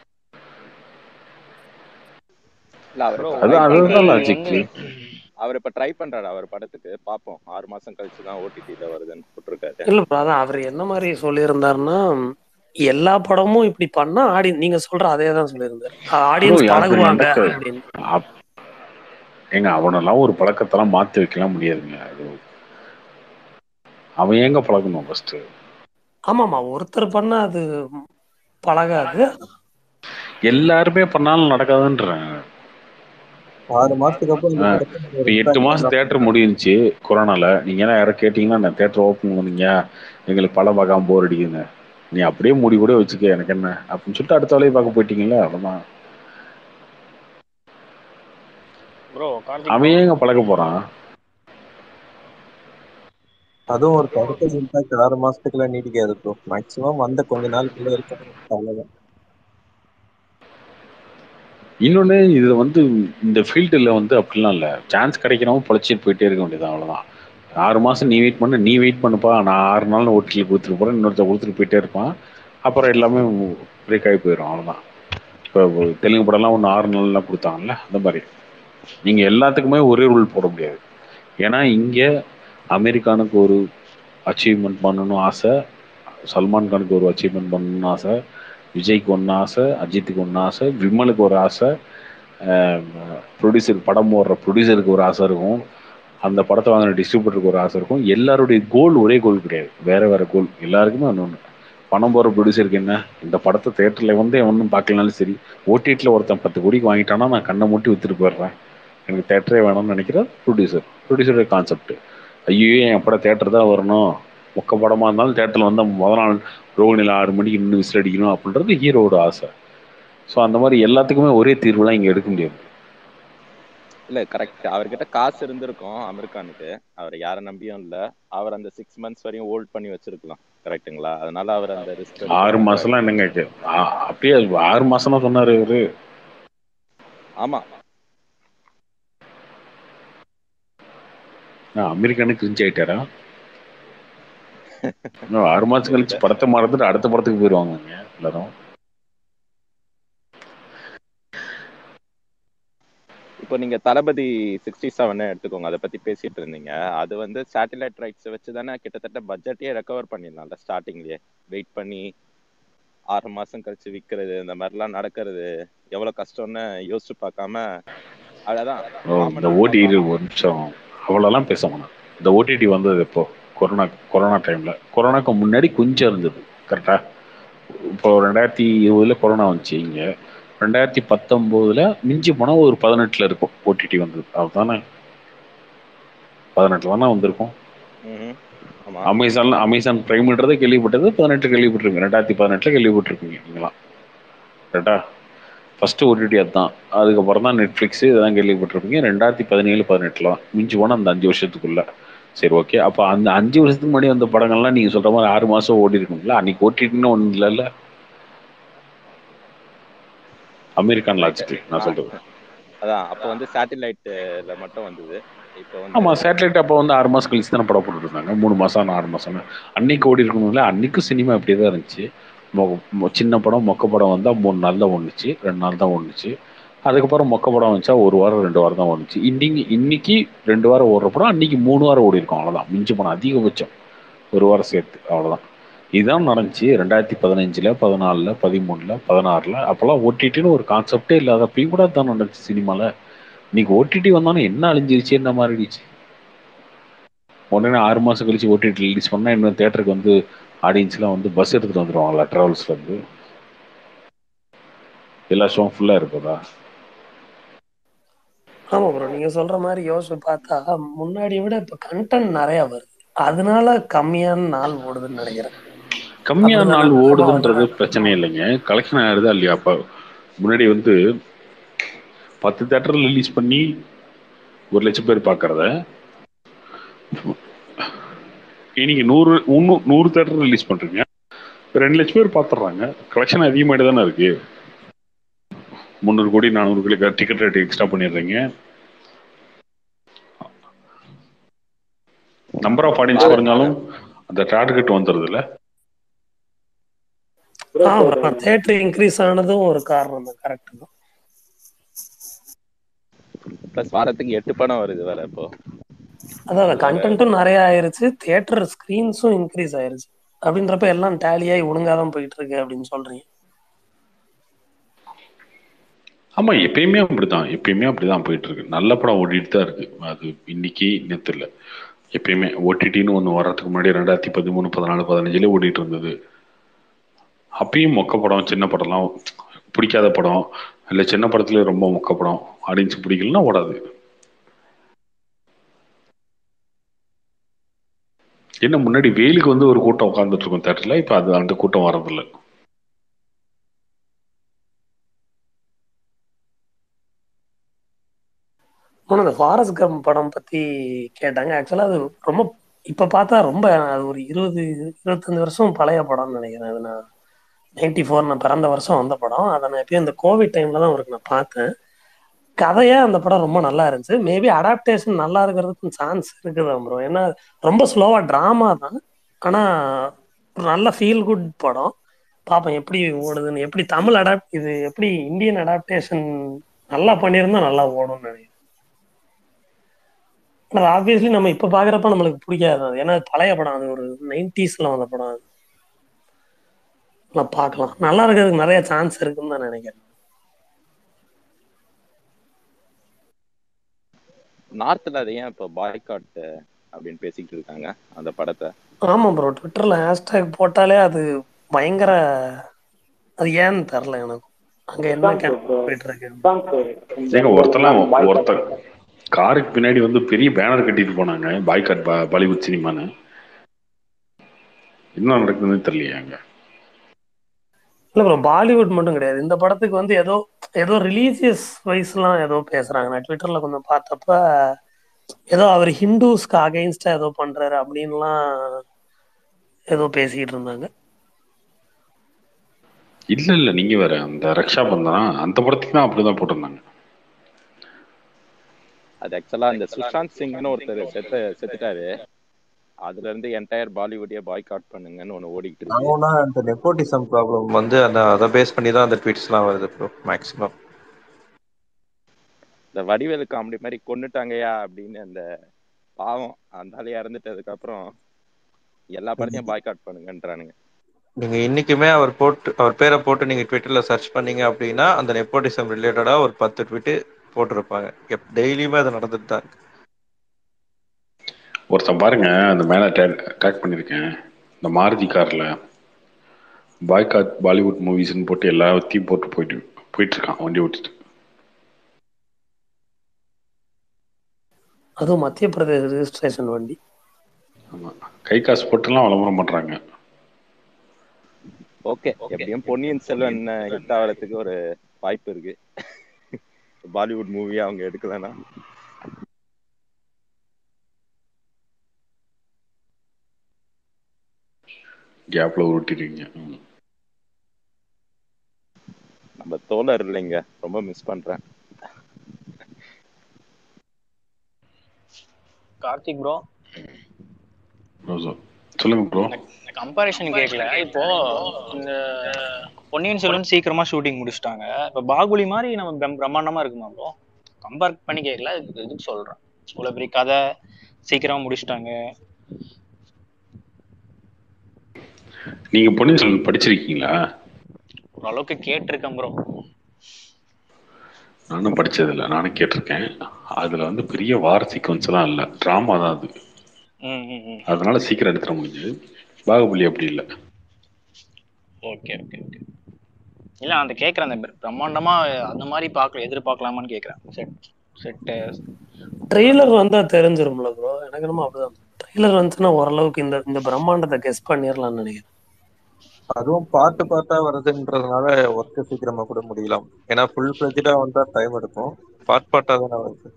இல்ல அவர் ப்ரோ அது ட்ரை அதுதான் பண்றாரு லாஜிக் அவர் இப்ப ட்ரை பண்றாரு அவர் படத்துக்கு பாப்போம் ஆறு மாசம் கழிச்சு தான் ஓடிடில வருதுன்னு போட்டிருக்காரு இல்ல bro, அதான் அவர் என்ன மாதிரி சொல்லியிருந்தாருன்னா எல்லா படமும் இப்படி பண்ணா ஆடி நீங்க சொல்ற அதே தான் சொல்லியிருந்தாரு ப்ரோ ஆடியன்ஸ் அது பழகுவாங்க நடக்காது அப்படின்னு அப்- ஏங்க அவனெல்லாம் ஒரு பழக்கத்தெல்லாம் மாத்தி வைக்கலாம் முடியாதுங்க அது அவன் ஏங்க பழகணும் ஃபர்ஸ்ட் ஆமாமா ஒருத்தர் பண்ணா அது பழகாது எல்லாருமே பண்ணாலும் நடக்காதுன்றேன் ஆறு மாசத்துக்கு அப்புறம் இந்த ஆ, படத்தை நீங்க இப்ப எட்டு ரெண்டாயிரத்தி மாசம் தேட்டர் முடிஞ்சுச்சு கொரோனால நீங்க எல்லாம் யாரும் கேட்டீங்கன்னா நான் தேட்டர் ஓப்பன் பண்ணீங்க எங்களுக்கு படம் பார்க்காம போர் அடிக்குதுங்க நீ அப்படியே மூடி கூட வச்சுக்க எனக்கு என்ன அப்படின்னு சொல்லிட்டு அடுத்த வேலையை பார்க்க போயிட்டீங்களா அவ்வளவுதான் ப்ரோ கார்த்திக் அவன் ஏங்க பழக்க போறான் அதுவும் ஒரு படத்தோட இம்பாக்ட் ஆறு மாசத்துக்குலாம் நீடிக்காது ப்ரோ மேக்ஸிமம் வந்த கொஞ்ச நாளுக்குள்ள இருக்கும் அவ்வளவுதான் இன்னொன்னு இது வந்து இந்த ஃபீல்டுல வந்து அப்படிலாம் இல்ல சான்ஸ் கிடைக்கிறவங்க பொழைச்சிட்டு போயிட்டே இருக்க வேண்டியது அவ்வளவுதான் ஆறு மாசம் நீ வெயிட் பண்ணு நீ வெயிட் பண்ணுப்பா நான் ஆறு நாள் ஓட்டில் கொடுத்துட்டு போறேன் இன்னொருத்த கொடுத்துட்டு போயிட்டே இருப்பான் அப்புறம் எல்லாமே பிரேக் ஆகி போயிடும் அவ்வளவுதான் இப்போ தெலுங்கு படம்லாம் ஒன்று ஆறு நாள்லாம் கொடுத்தாங்கல்ல அந்த மாதிரி நீங்க எல்லாத்துக்குமே ஒரே ரூல் போட முடியாது ஏன்னா இங்க அமெரிக்கானுக்கு ஒரு அச்சீவ்மெண்ட் பண்ணணும் ஆசை சல்மான் கானுக்கு ஒரு அச்சீவ்மெண்ட் பண்ணணும்னு ஆசை விஜய்க்கு ஒன்று ஆசை அஜித்துக்கு ஒன்று ஆசை விமலுக்கு ஒரு ஆசை ப்ரொடியூசர் படம் போடுற ப்ரொடியூசருக்கு ஒரு ஆசை இருக்கும் அந்த படத்தை வாங்குற டிஸ்ட்ரிபியூட்டருக்கு ஒரு ஆசை இருக்கும் எல்லாருடைய கோல் ஒரே கோல் கிடையாது வேற வேற கோல் எல்லாருக்குமே ஒன்று ஒன்று பணம் போகிற ப்ரொடியூசருக்கு என்ன இந்த படத்தை தேட்டரில் வந்து ஒன்றும் பார்க்கலனாலும் சரி ஓடிடியில் ஒருத்தன் பத்து கோடிக்கு வாங்கிட்டானா நான் கண்ணை மூட்டி வித்துட்டு போயிடுறேன் எனக்கு தேட்டரே வேணும்னு நினைக்கிற ப்ரொடியூசர் ப்ரொடியூசருடைய கான்செப்ட் ஐயோ என் படம் தேட்டர் தான் வரணும் மொக்க படமாக இருந்தாலும் தேட்டரில் வந்து முதல் நாள் ரோகிணியில் ஆறு மணிக்கு நின்று விசில் அடிக்கணும் அப்படின்றது ஹீரோவோட ஆசை ஸோ அந்த மாதிரி எல்லாத்துக்குமே ஒரே தீர்வுலாம் இங்கே எடுக்க முடியாது இல்ல கரெக்ட் அவர்கிட்ட காசு இருந்திருக்கும் அமெரிக்கானுக்கு அவர் யாரை நம்பியும் இல்ல அவர் அந்த சிக்ஸ் மந்த்ஸ் வரையும் ஹோல்ட் பண்ணி வச்சிருக்கலாம் கரெக்ட்டுங்களா அதனால அவர் அந்த ரிஸ்க் ஆறு மாசம்லாம் என்னங்க கே- ஆ- அப்படியே ஆறு மாசம் தான் சொன்னாரு இவரு ஆமா நான் அமெரிக்கானு கிரிஞ்ச் ஆயிட்டாரா இன்னும் ஆறு மாசம் கழிச்சு படத்தை மறந்துட்டு அடுத்த படத்துக்கு போயிடுவாங்க எல்லாரும் இப்போ நீங்க தளபதி சிக்ஸ்டி செவன் எடுத்துக்கோங்க அதை பத்தி பேசிட்டு இருந்தீங்க அது வந்து சேட்டலைட் ரைட்ஸ் வச்சு தானே கிட்டத்தட்ட பட்ஜெட்டே ரெக்கவர் பண்ணிடலாம்ல ஸ்டார்டிங்லயே வெயிட் பண்ணி ஆறு மாசம் கழிச்சு விற்கிறது இந்த மாதிரிலாம் நடக்கிறது எவ்வளவு கஷ்டம்னு யோசிச்சு பார்க்காம அதான் ஓ இந்த ஓடிடி ஒரு நிமிஷம் அவ்வளோலாம் பேச வேணாம் இந்த ஓடிடி வந்தது எப்போ கொரோனா கொரோனா டைம்ல கொரோனாக்கு முன்னாடி கொஞ்சம் இருந்தது கரெக்டா இப்போ ரெண்டாயிரத்தி இருபதுல கொரோனா வந்துச்சு இங்க ரெண்டாயிரத்தி பத்தொம்போதுல மிஞ்சி போனால் ஒரு பதினெட்டுல இருக்கும் ஓடிடி வந்தது அதுதானே பதினெட்டுல தானே வந்திருக்கும் ம்ஹும். ஆமா அமேசான்ல அமேசான் பிரைம்ன்றதை கேள்விப்பட்டது பதினெட்டு கேள்விப்பட்டிருக்கீங்க ரெண்டாயிரத்தி பதினெட்டுல கேள்விப்பட்டிருக்கீங்க நீங்களாம் கரெக்டா ஃபர்ஸ்ட் ஓடிடி அதுதான் அதுக்கப்புறம் தான் நெட்ஃப்ளிக்ஸ் இதெல்லாம் கேள்விப்பட்டிருப்பீங்க ரெண்டாயிரத்தி பதினேழு பதினெட்டுல தான் மிஞ்சி போனால் அந்த அஞ்சு வருஷத்துக்குள்ள சரி ஓகே அப்போ அந்த அஞ்சு வருஷத்துக்கு முன்னாடி வந்த படங்கள்லாம் நீங்க சொல்ற மாதிரி ஆறு மாசம் ஓடி இருக்குங்களா அன்னைக்கு ஓடிடின்னு ஒன்றும் இல்லைல்ல அமெரிக்கன் லாஜிக் நான் சொல்றது அதான் அப்போ வந்து சேட்டலைட்ல மட்டும் வந்தது இப்போ வந்து ஆமா சேட்டலைட் அப்போ வந்து ஆறு மாசம் கழிச்சு தானே படம் போட்டுட்டு இருந்தாங்க மூணு மாசம் ஆறு மாசம் அன்னைக்கு ஓடி இருக்கணும்ல அன்னைக்கும் சினிமா இப்படியே தான் இருந்துச்சு மொ- மொ- சின்ன படம் மொக்க படம் வந்தா மூணு நாள் தான் ஒண்ணுச்சு ரெண்டு நாள் தான் ஒண்ணுச்சு அதுக்கப்புறம் மொக்க படம் வந்துச்சா ஒரு வாரம் ரெண்டு வாரம் தான் ஓடுச்சு இன்னைக்கு இன்னைக்கு ரெண்டு வாரம் ஓடுற படம் அன்னைக்கு மூணு வாரம் ஓடி இருக்கும் அவ்வளவுதான் மிஞ்சி படம் அதிகபட்சம் ஒரு வாரம் சேர்த்து அவ்வளவுதான் இதுதான் நடந்துச்சு ரெண்டாயிரத்தி பதினஞ்சுல பதினாலுல பதிமூணுல பதினாறுல அப்பெல்லாம் ஓடிடின்னு ஒரு கான்செப்டே இல்லாதப்பயும் கூட தான் நடந்துச்சு சினிமால இன்னைக்கு ஓடிடி வந்தாலும் என்ன அழிஞ்சிருச்சு என்ன மாறிடுச்சு உடனே ஆறு மாசம் கழிச்சு ஓடிடி ரிலீஸ் பண்ணா இன்னும் தேட்டருக்கு வந்து ஆடியன்ஸ்லாம் வந்து பஸ் எடுத்துட்டு வந்துருவாங்களா டிராவல்ஸ்ல இருந்து எல்லா ஷோவும் ஃபுல்லா இருக்குதா ஆமா ப்ரோ நீங்க சொல்ற மாதிரி யோசிச்சு பார்த்தா முன்னாடி விட இப்ப கண்டென்ட் நிறைய வருது அதனால கம்மியான நாள் ஓடுதுன்னு நினைக்கிறேன் கம்மியான அப்படிதானே? நாள் ஆமா, ஓடுதுன்றது பிரச்சனை இல்லைங்க கலெக்ஷன் ஆயிருதா இல்லையா அப்ப முன்னாடி வந்து பத்து தேட்டர் ரிலீஸ் பண்ணி ஒரு லட்சம் பேர் பார்க்கறத இன்னைக்கு நூறு இன்னும் நூறு தேட்டர் ரிலீஸ் பண்றீங்க ரெண்டு லட்சம் பேர் பார்த்துடுறாங்க கலெக்ஷன் அதிகமாகிட்டு தானே இருக்கு முந்நூறு கோடி நானூறு கோடி டிக்கெட் ரேட் எக்ஸ்ட்ரா பண்ணிடுறீங்க நம்பர் ஆஃப் ஆடியன்ஸ் குறைஞ்சாலும் அந்த டார்கெட் வந்துடுது இல்ல ஆமா தேட்டர் இன்க்ரீஸ் ஆனதும் ஒரு காரணம் தான் கரெக்ட் தான் பிளஸ் வாரத்துக்கு எட்டு படம் வருது வேற இப்போ அதான் கண்டென்ட்டும் நிறைய ஆயிருச்சு தியேட்டர் ஸ்கிரீன்ஸும் இன்க்ரீஸ் ஆயிருச்சு அப்படின்றப்ப எல்லாம் டேலி ஆகி ஒழுங்கா தான் போயிட்டு இருக்கு அப்படின்னு சொல்றீங்க ஆமா எப்பயுமே அப்படிதான் எப்பயுமே அப்படிதான் போயிட்டு இருக்கு நல்ல படம் ஓடிட்டு தான் இருக்கு அது இன்னைக்கு நேத்து இல்ல எப்பயுமே ஓடிடின்னு ஒன்று வர்றதுக்கு முன்னாடி ரெண்டாயிரத்தி பதிமூணு பதினாலு பதினஞ்சுல ஓடிட்டு இருந்தது அப்பயும் மொக்க படம் சின்ன படம்லாம் பிடிக்காத படம் இல்லை சின்ன படத்துல ரொம்ப மொக்க படம் ஆடியன்ஸ் பிடிக்கலன்னா ஓடாது என்ன முன்னாடி வெயிலுக்கு வந்து ஒரு கூட்டம் உட்காந்துட்டு இருக்கும் தேட்டர்ல இப்ப அது அந்த கூட்டம் வர்றதில்ல ஆனா இந்த ஃபாரஸ்ட் கம் படம் பத்தி கேட்டாங்க ஆக்சுவலா அது ரொம்ப இப்ப பார்த்தா ரொம்ப அது ஒரு இருபது இருபத்தஞ்சு வருஷம் பழைய படம்னு நினைக்கிறேன் அது நான் நைன்டி ஃபோர் நான் பிறந்த வருஷம் வந்த படம் அதை நான் எப்பயும் இந்த கோவிட் டைம்ல தான் அவருக்கு நான் பார்த்தேன் கதையா அந்த படம் ரொம்ப நல்லா இருந்துச்சு மேபி அடாப்டேஷன் நல்லா இருக்கிறதுக்கும் சான்ஸ் இருக்குதான் ப்ரோ ஏன்னா ரொம்ப ஸ்லோவா டிராமா தான் ஆனா ஒரு நல்ல ஃபீல் குட் படம் பார்ப்போம் எப்படி ஓடுதுன்னு எப்படி தமிழ் அடாப்ட் இது எப்படி இந்தியன் அடாப்டேஷன் நல்லா பண்ணியிருந்தா நல்லா ஓடும்னு நினைக்கிறேன் அது ஆப்வியஸ்லி நம்ம இப்ப பாக்குறப்ப நம்மளுக்கு பிடிக்காது அது ஏன்னா அது பழைய படம் அது ஒரு நைன்டிஸ்ல வந்த படம் அது நான் பார்க்கலாம் நல்லா இருக்கிறதுக்கு நிறைய சான்ஸ் இருக்குன்னு தான் நினைக்கிறேன் நார்த்ல அது ஏன் இப்போ பாய்காட் அப்படின்னு பேசிக்கிட்டு இருக்காங்க அந்த படத்தை ஆமா ப்ரோ ட்விட்டர்ல ஹேஷ்டேக் போட்டாலே அது பயங்கர அது ஏன்னு தெரில எனக்கு அங்க என்ன கேட்டு போயிட்டு இருக்கு ஏங்க ஒருத்தலாம் ஒருத்தர் காருக்கு பின்னாடி வந்து பெரிய பேனர் கட்டிட்டு போனாங்க பாய்காட் பாலிவுட் சினிமான்னு என்ன நடக்குதுன்னு தெரியலையே அங்க இல்ல ப்ரோ பாலிவுட் மட்டும் கிடையாது இந்த படத்துக்கு வந்து ஏதோ ஏதோ ரிலீஜியஸ் வைஸ்லாம் ஏதோ பேசுறாங்க நான் ட்விட்டர்ல கொஞ்சம் பார்த்தப்ப ஏதோ அவர் ஹிந்துஸ்க்கு அகைன்ஸ்டா ஏதோ பண்றாரு அப்படின்லாம் ஏதோ பேசிக்கிட்டு இருந்தாங்க இல்ல இல்ல நீங்க வேற அந்த ரக்ஷா பந்தனா அந்த படத்துக்கு தான் அப்படிதான் போட்டிருந்தாங்க அது ஆக்சுவலா இந்த சுஷாந்த் சிங்னு ஒருத்தர் செத்து செத்துட்டாரு அதுல இருந்து என்டையர் பாலிவுட்டே பாய்காட் பண்ணுங்கன்னு ஒண்ணு ஓடிக்கிட்டு இருக்கு ஆனா அந்த நெப்போட்டிசம் ப்ராப்ளம் வந்து அந்த அதை பேஸ் பண்ணி தான் அந்த ட்வீட்ஸ்லாம் வருது ப்ரோ மேக்ஸிமம் இந்த வடிவேலு காமெடி மாதிரி கொன்னுட்டாங்கயா அப்படின்னு அந்த பாவம் அந்த ஆளு இறந்துட்டதுக்கு அப்புறம் எல்லா படத்தையும் பாய்காட் பண்ணுங்கன்றானுங்க நீங்க இன்னைக்குமே அவர் போட்டு அவர் பேரை போட்டு நீங்க ட்விட்டர்ல சர்ச் பண்ணீங்க அப்படின்னா அந்த நெப்போட்டிசம் ரிலேட்டடா ஒரு பத்து ட்விட்டு போட்டிருப்பாங்க டெய்லியுமே அது நடந்துட்டு தான் இருக்கு ஒருத்தன் பாருங்க அந்த மேலே டேக் பண்ணியிருக்கேன் இந்த மாருதி காரில் பாய்காட் பாலிவுட் மூவிஸ்னு போட்டு எல்லாத்தையும் போட்டு போயிட்டு போயிட்டு இருக்கான் வண்டி ஓட்டிட்டு அதுவும் மத்திய பிரதேச ரெஜிஸ்ட்ரேஷன் வண்டி ஆமாம் கை காசு போட்டுலாம் விளம்பரம் பண்ணுறாங்க ஓகே எப்படியும் பொன்னியின் செல்வன் ஹிட் ஆகிறதுக்கு ஒரு வாய்ப்பு இருக்கு பாலிவுட் மூவியா அவங்க எடுக்கலன்னா கேப்ல உருட்டிருக்கீங்க ம். நம்ம தோழர் இல்லைங்க ரொம்ப மிஸ் பண்றேன் கார்த்திக் ப்ரோ bro, so- சொல்லுங்க ப்ரோ கம்பாரிசன் கேட்கல இப்போ இந்த பொன்னியின் செல்வன் சீக்கிரமா ஷூட்டிங் முடிச்சிட்டாங்க இப்போ பாகுபலி மாதிரி நம்ம பிரம்- பிரம்மாண்டமா இருக்குமா ப்ரோ கம்பேர் பண்ணி கேட்கல இதுக்கு இதுக்கு சொல்றேன் இவ்வளவு பெரிய கதை சீக்கிரமா முடிச்சிட்டாங்க நீங்க பொன்னியின் செல்வன் படிச்சிருக்கீங்களா ஓரளவுக்கு கேட்டிருக்கேன் ப்ரோ நானும் படிச்சதில்ல நானும் கேட்டிருக்கேன் அதுல வந்து பெரிய வார் சீக்வன்ஸ் எல்லாம் இல்ல ட்ராமா தான் அது ம் ம் ம் அதனால சீக்கிரம் எடுத்துட முடிஞ்சது பாகுபலி அப்படி இல்லை ஓகே ஓகே ஓகே இல்ல அந்த கேக்குறேன் அந்த பிரம்மாண்டமா அந்த மாதிரி பார்க்கல எதிர்பார்க்கலாமான்னு கேக்குறேன் செட் செட்டு ட்ரெய்லர் வந்தா தெரிஞ்சிரும்ல ப்ரோ எனக்கு என்னமோ அப்படிதான் ட்ரெய்லர் வந்துச்சுன்னா ஓரளவுக்கு இந்த இந்த பிரம்மாண்டத்தை கெஸ் பண்ணிடலாம்னு நினைக்கிறேன் அதுவும் பார்ட்டு பார்ட்டா வருதுன்றதுனால ஒர்க்கு சீக்கிரமா கூட முடியலாம் ஏன்னா ஃபுல் ஃபிளஜா வந்தா டைம் எடுக்கும் பார்ட் பார்ட்டா தானே வருது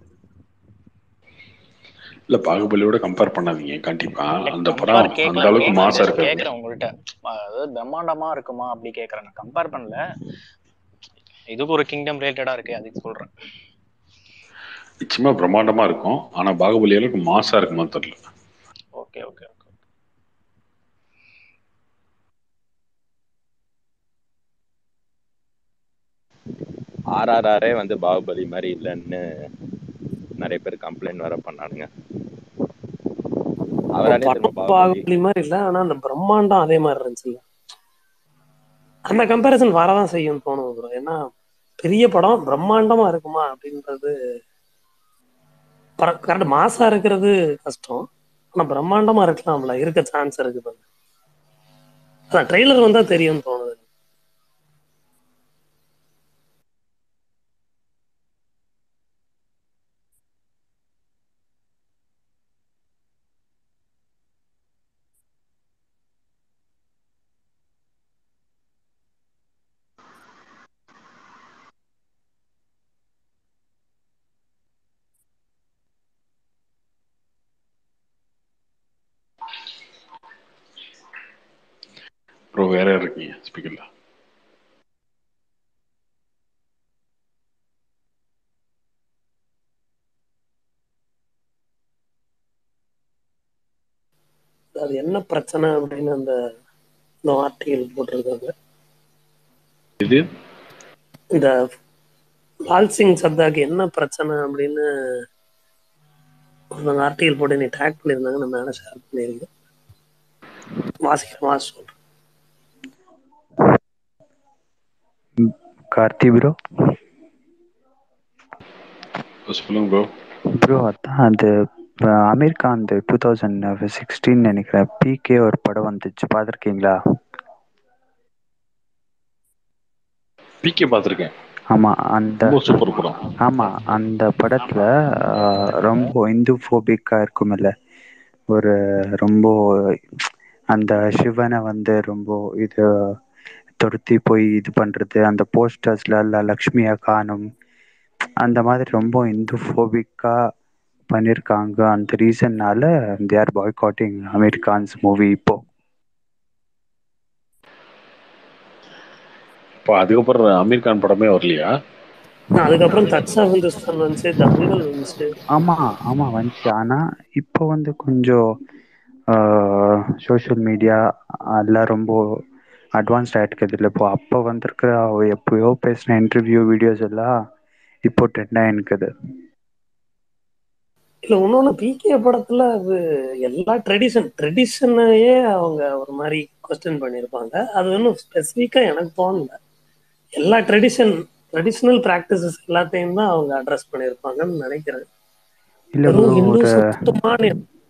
இல்ல பாகுபலியோட கம்பேர் பண்ணாதீங்க கண்டிப்பா அந்த படம் கம்பேர் அந்த கேட்கல அளவுக்கு மாசா கேட்கல இருக்காது கேக்குறேன் உங்கள்கிட்ட அதாவது பிரம்மாண்டமா இருக்குமா அப்படி கேக்குறேன் நான் கம்பேர் பண்ணல இதுக்கு ஒரு கிங்டம் ரிலேட்டடா இருக்கு அதுக்கு சொல்றேன் நிச்சயமா பிரம்மாண்டமா இருக்கும் ஆனா பாகுபலி அளவுக்கு மாசா இருக்குமா தெரியல ஓகே ஓகே ஓகே ஆர்ஆர்ஆரே வந்து பாகுபலி மாதிரி இல்லைன்னு நிறைய பேர் கம்ப்ளைண்ட் வர பண்ணானுங்க அவராலே படம் திரும்ப பாகுபலி பாகுபலி மாதிரி இல்ல ஆனா அந்த பிரம்மாண்டம் அதே மாதிரி இருந்துச்சுல்ல அந்த கம்பேரிசன் வரதான் செய்யும் தோணும் ப்ரோ ஏன்னா பெரிய படம் பிரம்மாண்டமா இருக்குமா அப்படின்றது கரெக்ட் மாசா இருக்கிறது கஷ்டம் ஆனா பிரம்மாண்டமா இருக்கலாம்ல இருக்க சான்ஸ் இருக்குது அதான் ட்ரெய்லர் வந்தா தெரியும் தோணுது அப்புறம் வேற யார் இருக்கீங்க ஸ்பீக்கர்ல அது என்ன பிரச்சனை அப்படின்னு அந்த இந்த ஆர்டிகல் போட்டிருக்காங்க இது இந்த லால் சிங் சத்தாக்கு என்ன பிரச்சனை அப்படின்னு ஒருத்தவங்க ஆர்டிகல் போட்டு நீ டேக் பண்ணியிருந்தாங்க நான் மேலே ஷேர் பண்ணியிருக்கேன் வாசிக்கிறேன் வாசி சொல்றேன் கார்த்தி ப்ரோ சொல்லுங்க ப்ரோ ப்ரோ அதான் அந்த அஹ், அமீர் கான் அந்த டூ தௌசண்ட் சிக்ஸ்டீன் நினைக்கிறேன் பிகே ஒரு படம் வந்துச்சு பார்த்துருக்கீங்களா பிகே பார்த்துருக்கேன் ஆமா அந்த ரொம்ப சூப்பர் படம் ஆமா அந்த படத்துல அஹ், ரொம்ப இந்து ஃபோபிக்கா இருக்குமில்ல ஒரு ரொம்ப அந்த சிவனை வந்து ரொம்ப இது துரத்தி போய் இது பண்றது அந்த போஸ்டர்ஸ்ல எல்லாம் லக்ஷ்மியை காணும் அந்த மாதிரி ரொம்ப இந்து ஃபோபிக்கா பண்ணியிருக்காங்க அந்த ரீசன்னால they are boycotting Aamir Khan's movie இப்போ இப்போ அதுக்கப்புறம் அமீர் கான் படமே வரலையா அதுக்கப்புறம் தட்சா ஹிந்துஸ்தான் வந்துச்சு தங்கல் வந்துச்சு ஆமா ஆமா வந்துச்சு ஆனா இப்போ வந்து கொஞ்சம் சோஷியல் மீடியா எல்லாம் ரொம்ப அட்வான்ஸ்ட் ஆயிட்டுக்குது இல்லை இப்போ அப்போ வந்திருக்கிற அவ எப்பயோ பேசின இன்டர்வியூ வீடியோஸ் எல்லாம் இப்போ ட்ரெண்ட் ஆயிருக்குது இல்ல இன்னொன்னு பிகே படத்துல அது எல்லா ட்ரெடிஷன் ட்ரெடிஷனையே அவங்க ஒரு மாதிரி கொஸ்டின் பண்ணியிருப்பாங்க அது ஒன்றும் ஸ்பெசிஃபிக்கா எனக்கு தோணல எல்லா ட்ரெடிஷன் ட்ரெடிஷ்னல் ப்ராக்டிசஸ் எல்லாத்தையும் தான் அவங்க அட்ரஸ் பண்ணியிருப்பாங்கன்னு நினைக்கிறேன் இல்ல வெறும் ப்ரோ ஹிந்து ஒரு சுத்தமான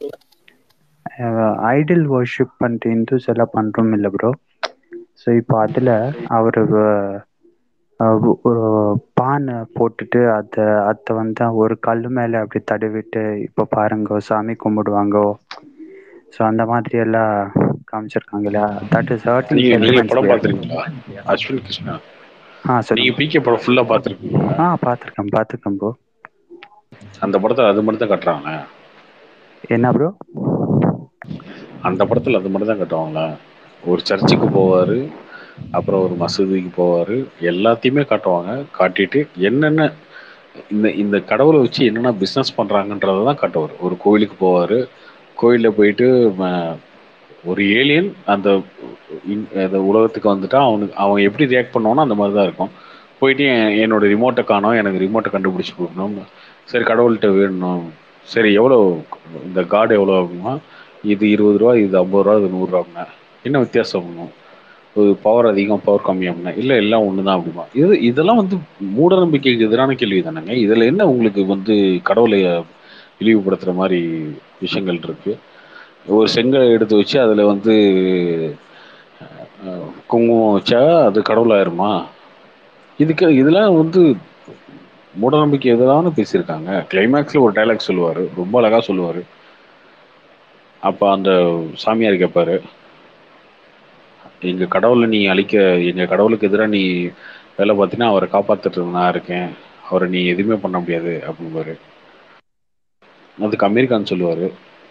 ஐடல் வர்ஷிப் பண்ணிட்டு இந்துஸ் எல்லாம் பண்றோம் இல்ல ப்ரோ ஸோ இப்போ அதுல அவர் ஒரு பானை போட்டுட்டு அதை அதை வந்து ஒரு கல் மேல அப்படி தடவிட்டு இப்போ பாருங்க சாமி கும்பிடுவாங்க ஸோ அந்த மாதிரி எல்லாம் காமிச்சிருக்காங்களா தட் இஸ் ஹர்ட்டிங் நீங்க நீங்க படம் சென்டிமெண்ட்ஸ் பாத்துருக்கீங்களா அஸ்வின் கிருஷ்ணா ஆ நீங்க சொல்லுங்க பிகே படம் ஃபுல்லா பாத்துருக்கீங்களா ஆ பார்த்துருக்கேன் பார்த்துருக்கேன் ப்ரோ அந்த படத்தை அது மட்டும் தான் கட்டுறாங்க என்ன ப்ரோ அந்த படத்துல அது மட்டும் தான் கட்டுவாங்களா ஒரு சர்ச்சுக்கு போவாரு அப்புறம் ஒரு மசூதிக்கு போவாரு எல்லாத்தையுமே காட்டுவாங்க காட்டிட்டு என்னென்ன இந்த இந்த கடவுளை வச்சு என்னென்ன பிஸ்னஸ் பண்றாங்கன்றதை தான் காட்டுவார் ஒரு கோயிலுக்கு போவாரு கோயில்ல போயிட்டு ம- ஒரு ஏலியன் அந்த இன்- அந்த உலகத்துக்கு வந்துட்டா அவனுக்கு அவன் எப்படி ரியாக்ட் பண்ணுவானோ அந்த மாதிரி தான் இருக்கும் போயிட்டு என்- என்னோட ரிமோட்டை காணோம் எனக்கு ரிமோட்டை கண்டுபிடிச்சி கொடுக்கணும் சரி கடவுள்கிட்ட வேணும் சரி எவ்வளோ இந்த கார்டு எவ்வளோ ஆகுமா இது இருபது ரூபா இது ஐம்பது ரூபா இது நூறுரூவாங்க என்ன வித்தியாசம் ஆகும் ஒரு பவர் அதிகம் பவர் கம்மியாகும்னா இல்லை எல்லாம் ஒன்று தான் அப்படிமா இது இதெல்லாம் வந்து மூட நம்பிக்கைக்கு எதிரான கேள்வி தானேங்க இதில் என்ன உங்களுக்கு வந்து கடவுளை இழிவுபடுத்துகிற மாதிரி விஷயங்கள் இருக்கு ஒரு செங்கலை எடுத்து வச்சு அதில் வந்து அஹ், குங்குமம் வச்சா அது கடவுளாயிருமா இதுக்கு இதெல்லாம் வந்து மூடநம்பிக்கை எதிரான பேசியிருக்காங்க கிளைமேக்ஸில் ஒரு டைலாக் சொல்லுவார் ரொம்ப அழகாக சொல்லுவார் அப்போ அந்த சாமியார் கேட்பாரு எங்கள் கடவுளை நீ அழிக்க எங்கள் கடவுளுக்கு எதிராக நீ வேலை பார்த்தீங்கன்னா அவரை காப்பாத்துறது நான் இருக்கேன் அவரை நீ எதுவுமே பண்ண முடியாது அப்படிம்பாரு அதுக்கு அமெரிக்கான்னு சொல்லுவார்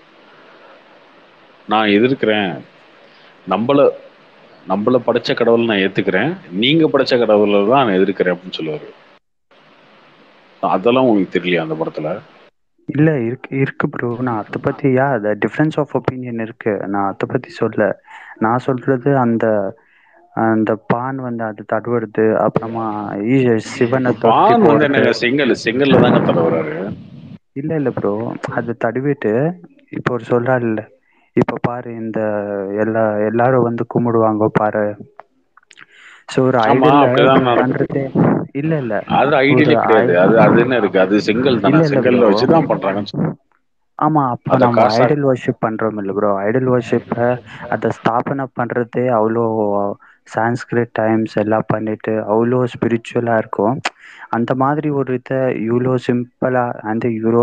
நான் எதிர்க்கிறேன் நம்மள நம்மள படைச்ச கடவுளை நான் ஏத்துக்கிறேன் நீங்க படைச்ச கடவுளை தான் நான் எதிர்க்கிறேன் அப்படின்னு சொல்லுவாரு அதெல்லாம் உங்களுக்கு தெரியலையா அந்த படத்துல இல்ல இருக்கு இருக்கு ப்ரோ நான் அதை பத்தி யா டிஃப்ரென்ஸ் ஆஃப் ஒப்பீனியன் இருக்கு நான் அதை பத்தி சொல்ல நான் சொல்றது அந்த அந்த பான் வந்து அது தடுவுறது அப்புறமா ஈ- சிவனை துரத்தி பான் வந்து போறது என்னங்க செங்கல் செங்கல்ல தாங்க தடவுறாரு இல்ல இல்ல ப்ரோ அது தடவிட்டு இப்போ ஒரு சொல்றாரு இல்ல இப்ப பாரு இந்த எல்லா எல்லாரும் வந்து கும்பிடுவாங்க பாரு சோ ஒரு ஆமா ஐடியல்ல அப்படிதான் நடக்கும் பண்றது இல்ல இல்ல அது ஒரு ஐடியலே கிடையாது ஐ- அது அது என்ன இருக்கு அது செங்கல் இல்ல தானே இல்ல செங்கல்ல ப்ரோ வச்சுதான் பண்றாங்கன்னு சொல்றேன். ஆமா அப்போ அத நம்ம காசா ஐடல் வர்ஷிப் பண்றோம் இல்ல ப்ரோ ஐடல் வர்ஷிப்ப அதை ஸ்தாபனை பண்றதே அவ்வளோ சான்ஸ்கிரிட் டைம்ஸ் எல்லாம் பண்ணிட்டு அவ்வளோ ஸ்பிரிச்சுவலா இருக்கும் அந்த மாதிரி ஒரு இதை இவ்வளோ சிம்பிளா அந்த இவ்வளோ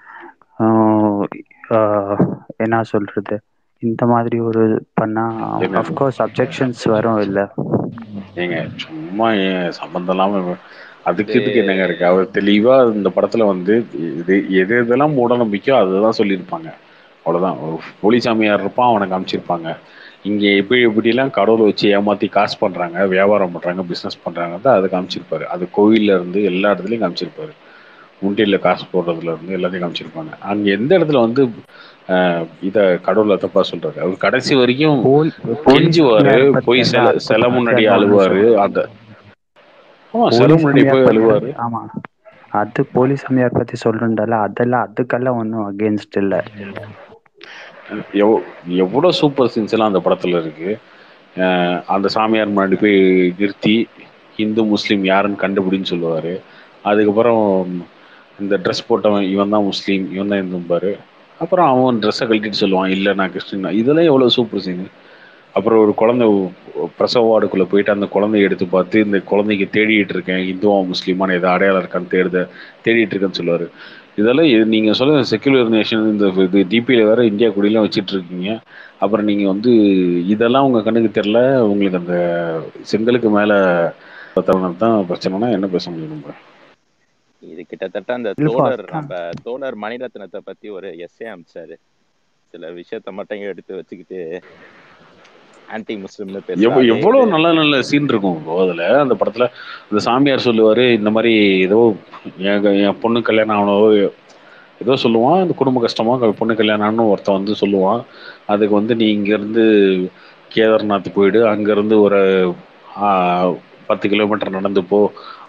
என்ன சொல்றது இந்த மாதிரி ஒரு பண்ணா என்ன அஃப்கோர்ஸ் அப்ஜெக்ஷன்ஸ் வரும் இல்ல ஏங்க சும்மா ஏன் சம்பந்தம் இல்லாம அதுக்கு இது இதுக்கு என்னங்க இருக்கு அவர் தெளிவா இந்த படத்துல வந்து இது எது எதெல்லாம் மூட நம்பிக்கையோ அதுதான் சொல்லியிருப்பாங்க அவ்வளவுதான் ஒரு போலி சாமியார் இருப்பான் அவனை காமிச்சிருப்பாங்க இங்க எப்படி எப்படிலாம் கடவுளை வச்சு ஏமாத்தி காசு பண்றாங்க வியாபாரம் பண்றாங்க பிசினஸ் பண்றாங்க தான் அதை காமிச்சிருப்பாரு அது கோவில்ல இருந்து எல்லா இடத்துலயும் காமிச்சிருப்பாரு உண்டியல்ல காசு போடுறதுல இருந்து எல்லாத்தையும் காமிச்சிருப்பாங்க அங்க எந்த இடத்துல வந்து ஆஹ் இத கடவுளை தப்பா சொல்றாரு அவர் கடைசி வரைக்கும் போல் போலி கெஞ்சுவாரு சாமியார் பத்தி போய் எல்லாம் சில சில அற்புதம் முன்னாடி அது ஒண்ணு அழுவாரு சொல்றேன் அந்த ஆமா சில போலி முன்னாடி சாமியார் போய் பத்தி அழுவாரு ஆமா அது போலி சாமியார் பத்தி சொல்றதால அதெல்லாம் அதுக்கெல்லாம் ஒன்றும் அகேன்ஸ்ட் இல்ல எவ் எவ்வளவு சூப்பர் சீன்ஸ் எல்லாம் அந்த படத்துல இருக்கு அஹ் அந்த சாமியார் முன்னாடி போய் நிறுத்தி இந்து முஸ்லீம் யாருன்னு கண்டுபிடின்னு சொல்லுவாரு அதுக்கப்புறம் இந்த ட்ரெஸ் போட்டவன் இவன் தான் முஸ்லீம் இவன் தான் இந்தும்பாரு அப்புறம் அவன் ட்ரெஸ்ஸை கழட்டிட்டு சொல்லுவான் இல்லை நான் கிறிஸ்டின் தான் இதெல்லாம் எவ்வளோ சூப்பர் சீன் அப்புறம் ஒரு குழந்தை உ- பிரசவ வார்டுக்குள்ள போயிட்டு அந்த குழந்தைய எடுத்து பார்த்து இந்த குழந்தைக்கு தேடிட்டு இருக்கேன் இந்துவா முஸ்லீமான ஏதோ அடையாளம் இருக்கான்னு தேடுத தேடிட்டு இருக்கேன்னு சொல்லுவாரு இதெல்லாம் இது நீங்க சொல்ல செக்குலர் நேஷன் இந்த இது டிபியில வேற இந்தியா குடியெல்லாம் வச்சிட்டு இருக்கீங்க அப்புறம் நீங்க வந்து இதெல்லாம் உங்க கண்ணுக்கு தெரியல உங்களுக்கு அந்த செங்கலுக்கு மேல தருணம் தான் பிரச்சனைனா என்ன பேச முடியும் நம்ம இது கிட்டத்தட்ட அந்த இல்லப்பா தோழர் அதான் நம்ம தோழர் மணிரத்னத்தை பத்தி ஒரு எஸ்ஏ அமிச்சாரு சில விஷயத்த மட்டும் இங்க எடுத்து வச்சுக்கிட்டு ஆன்டி முஸ்லிம்னு எவ் பேசுறாரு எவ்வளவு இது நல்ல நல்ல சீன் இருக்கும் bro அதுல அந்த படத்துல அந்த சாமியார் சொல்லுவாரு இந்த மாதிரி ஏதோ என் க- என் பொண்ணு கல்யாணம் ஆகணும் ஏதோ சொல்லுவான் இந்த குடும்ப கஷ்டமா க- பொண்ணு கல்யாணம்னு ஒருத்தன் வந்து சொல்லுவான் அதுக்கு வந்து நீ இங்க இருந்து கேதார்நாத் போயிடு அங்க இருந்து ஒரு ஆ, பத்து கிலோமீட்டர் நடந்து போ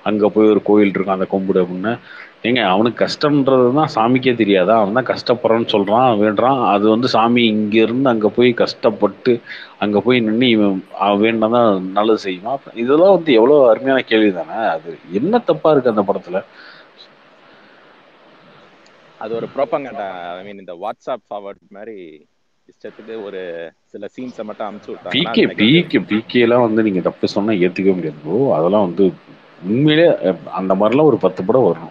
அங்க போய் ஒரு கோயில் இருக்கும் அந்த கும்பிடு அப்படின்னு ஏங்க அவனுக்கு கஷ்டம்ன்றது தான் சாமிக்கே தெரியாதா அவன் தான் கஷ்டப்படுறான்னு சொல்றான் வேண்டுறான் அது வந்து சாமி இங்க இருந்து அங்க போய் கஷ்டப்பட்டு அங்க போய் நின்று இவன் அவன் வேண்டாதான் நல்லது செய்வான் அப்ப இதெல்லாம் வந்து எவ்வளவு அருமையான கேள்வி தானே அது என்ன தப்பா இருக்கு அந்த படத்துல அது ஒரு ப்ரோப்பங்கண்டா ஐ மீன் இந்த வாட்ஸ்அப் ஃபார்வர்ட் மாதிரி இஷ்டத்துக்கு ஒரு சில சீன்ஸை மட்டும் அமுச்சு விட்டாங்கன்னா பிகே அது negative. பிகே பிகே எல்லாம் வந்து நீங்க தப்பு சொன்னா ஏத்துக்கவே முடியாது ப்ரோ அதெல்லாம் வந்து உண்மையிலே அஹ், அந்த மாதிரிலாம் ஒரு பத்து படம் வரணும்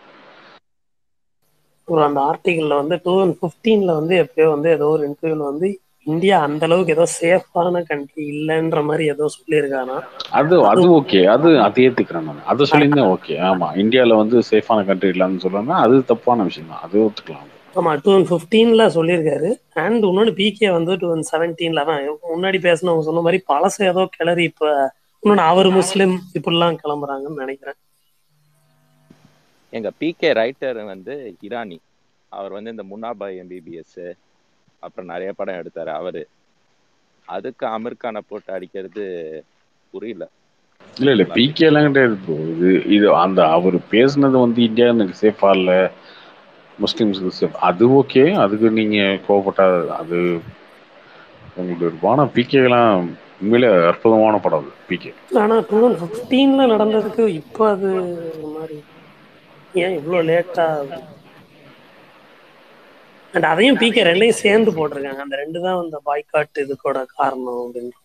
ஒரு அந்த ஆர்டிகல்ல வந்து டூ தௌசண்ட் ஃபிஃப்டீன்ல வந்து எப்பயோ வந்து ஏதோ ஒரு இன்டர்வியூல வந்து இந்தியா அந்த அளவுக்கு ஏதோ சேஃபான கண்ட்ரி இல்லைன்ற மாதிரி ஏதோ சொல்லியிருக்கானா அது அது ஓகே அது அது ஏத்துக்கிறேன் நான் அதை சொல்லியிருந்தேன் ஓகே ஆமா இந்தியால வந்து சேஃபான கண்ட்ரி இல்லைன்னு சொல்றாங்க அது தப்பான விஷயம் தான் அது ஒத்துக்கலாம் ஆமா டூ தௌசண்ட் ஃபிஃப்டீன்ல சொல்லியிருக்காரு அண்ட் இன்னொன்று பிகே வந்து டூ தௌசண்ட் செவன்டீன்ல தான் முன்னாடி பேசினவங்க சொன்ன மாதிரி பழச ஏதோ கிளறி இப்ப இன்னொன்று அவர் முஸ்லிம் இப்படிலாம் கிளம்புறாங்கன்னு நினைக்கிறேன் எங்க பிகே ரைட்டர் வந்து இரானி அவர் வந்து இந்த முன்னாபாய் எம்பிபிஎஸ் அப்புறம் நிறைய படம் எடுத்தாரு அவரு அதுக்கு அமீர் கானை போட்டு அடிக்கிறது புரியல இல்ல இல்ல பிகே எல்லாம் கிடையாது ப்ரோ இது இது அந்த அவர் பேசுனது வந்து இந்தியா எனக்கு சேஃபா இல்ல முஸ்லிம்ஸுக்கு சேஃப் அது ஓகே அதுக்கு நீங்க கோவப்பட்டா அது உங்களுக்கு இருக்கும் ஆனா பிகே எல்லாம் உண்மையிலே அற்புதமான படம் அது பிகே ஆனா டூ தௌசண்ட் ஃபிஃப்டீன்ல நடந்ததுக்கு இப்போ அது ஒரு மாதிரி ஏன் இவ்வளோ லேட்டா அண்ட் அதையும் பிகே ரெண்டையும் சேர்ந்து போட்டிருக்காங்க அந்த ரெண்டு தான் அந்த பாய்காட் இதுக்கோட காரணம் அப்படின்னு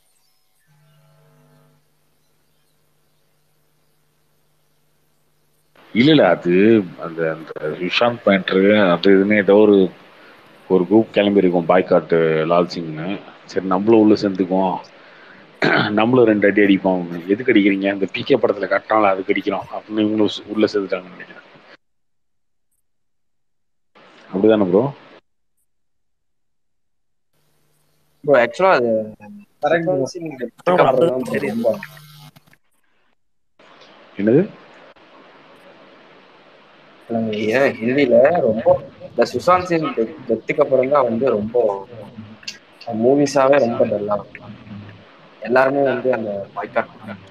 இல்ல இல்ல அது அந்த அந்த விஷாந்த் பாயிண்டர் அது இதுன்னு ஏதோ ஒரு ஒரு குரூப் கிளம்பி இருக்கும் பாய்காட்டு லால் சிங்னு சரி நம்மளும் உள்ள சேர்ந்துக்குவோம் நம்மளும் ரெண்டு அடி அடிப்போம் எதுக்கு அடிக்கிறீங்க இந்த பிகே படத்துல கட்டினால அதுக்கு அடிக்கிறோம் அப்படின்னு இவங்களும் உள்ள- உள்ள சேர்த்துட்டாங்கன்னு நினைக்கிறேன் அப்படிதானே ப்ரோ ப்ரோ ஆக்சுவலா அது கரெக்ட் சுஷாந்த் சிங் டெத்துக்கு அப்புறம் தான் bro ரொம்ப என்னது இல்லைங்க, ஏன் ஹிந்தில ரொம்ப இந்த சுஷாந்த் சிங் டெத்துக்கு அப்புறம் தான் வந்து ரொம்ப மூவிஸாவே ரொம்ப டல்லா எல்லாருமே வந்து அந்த பாய்காட்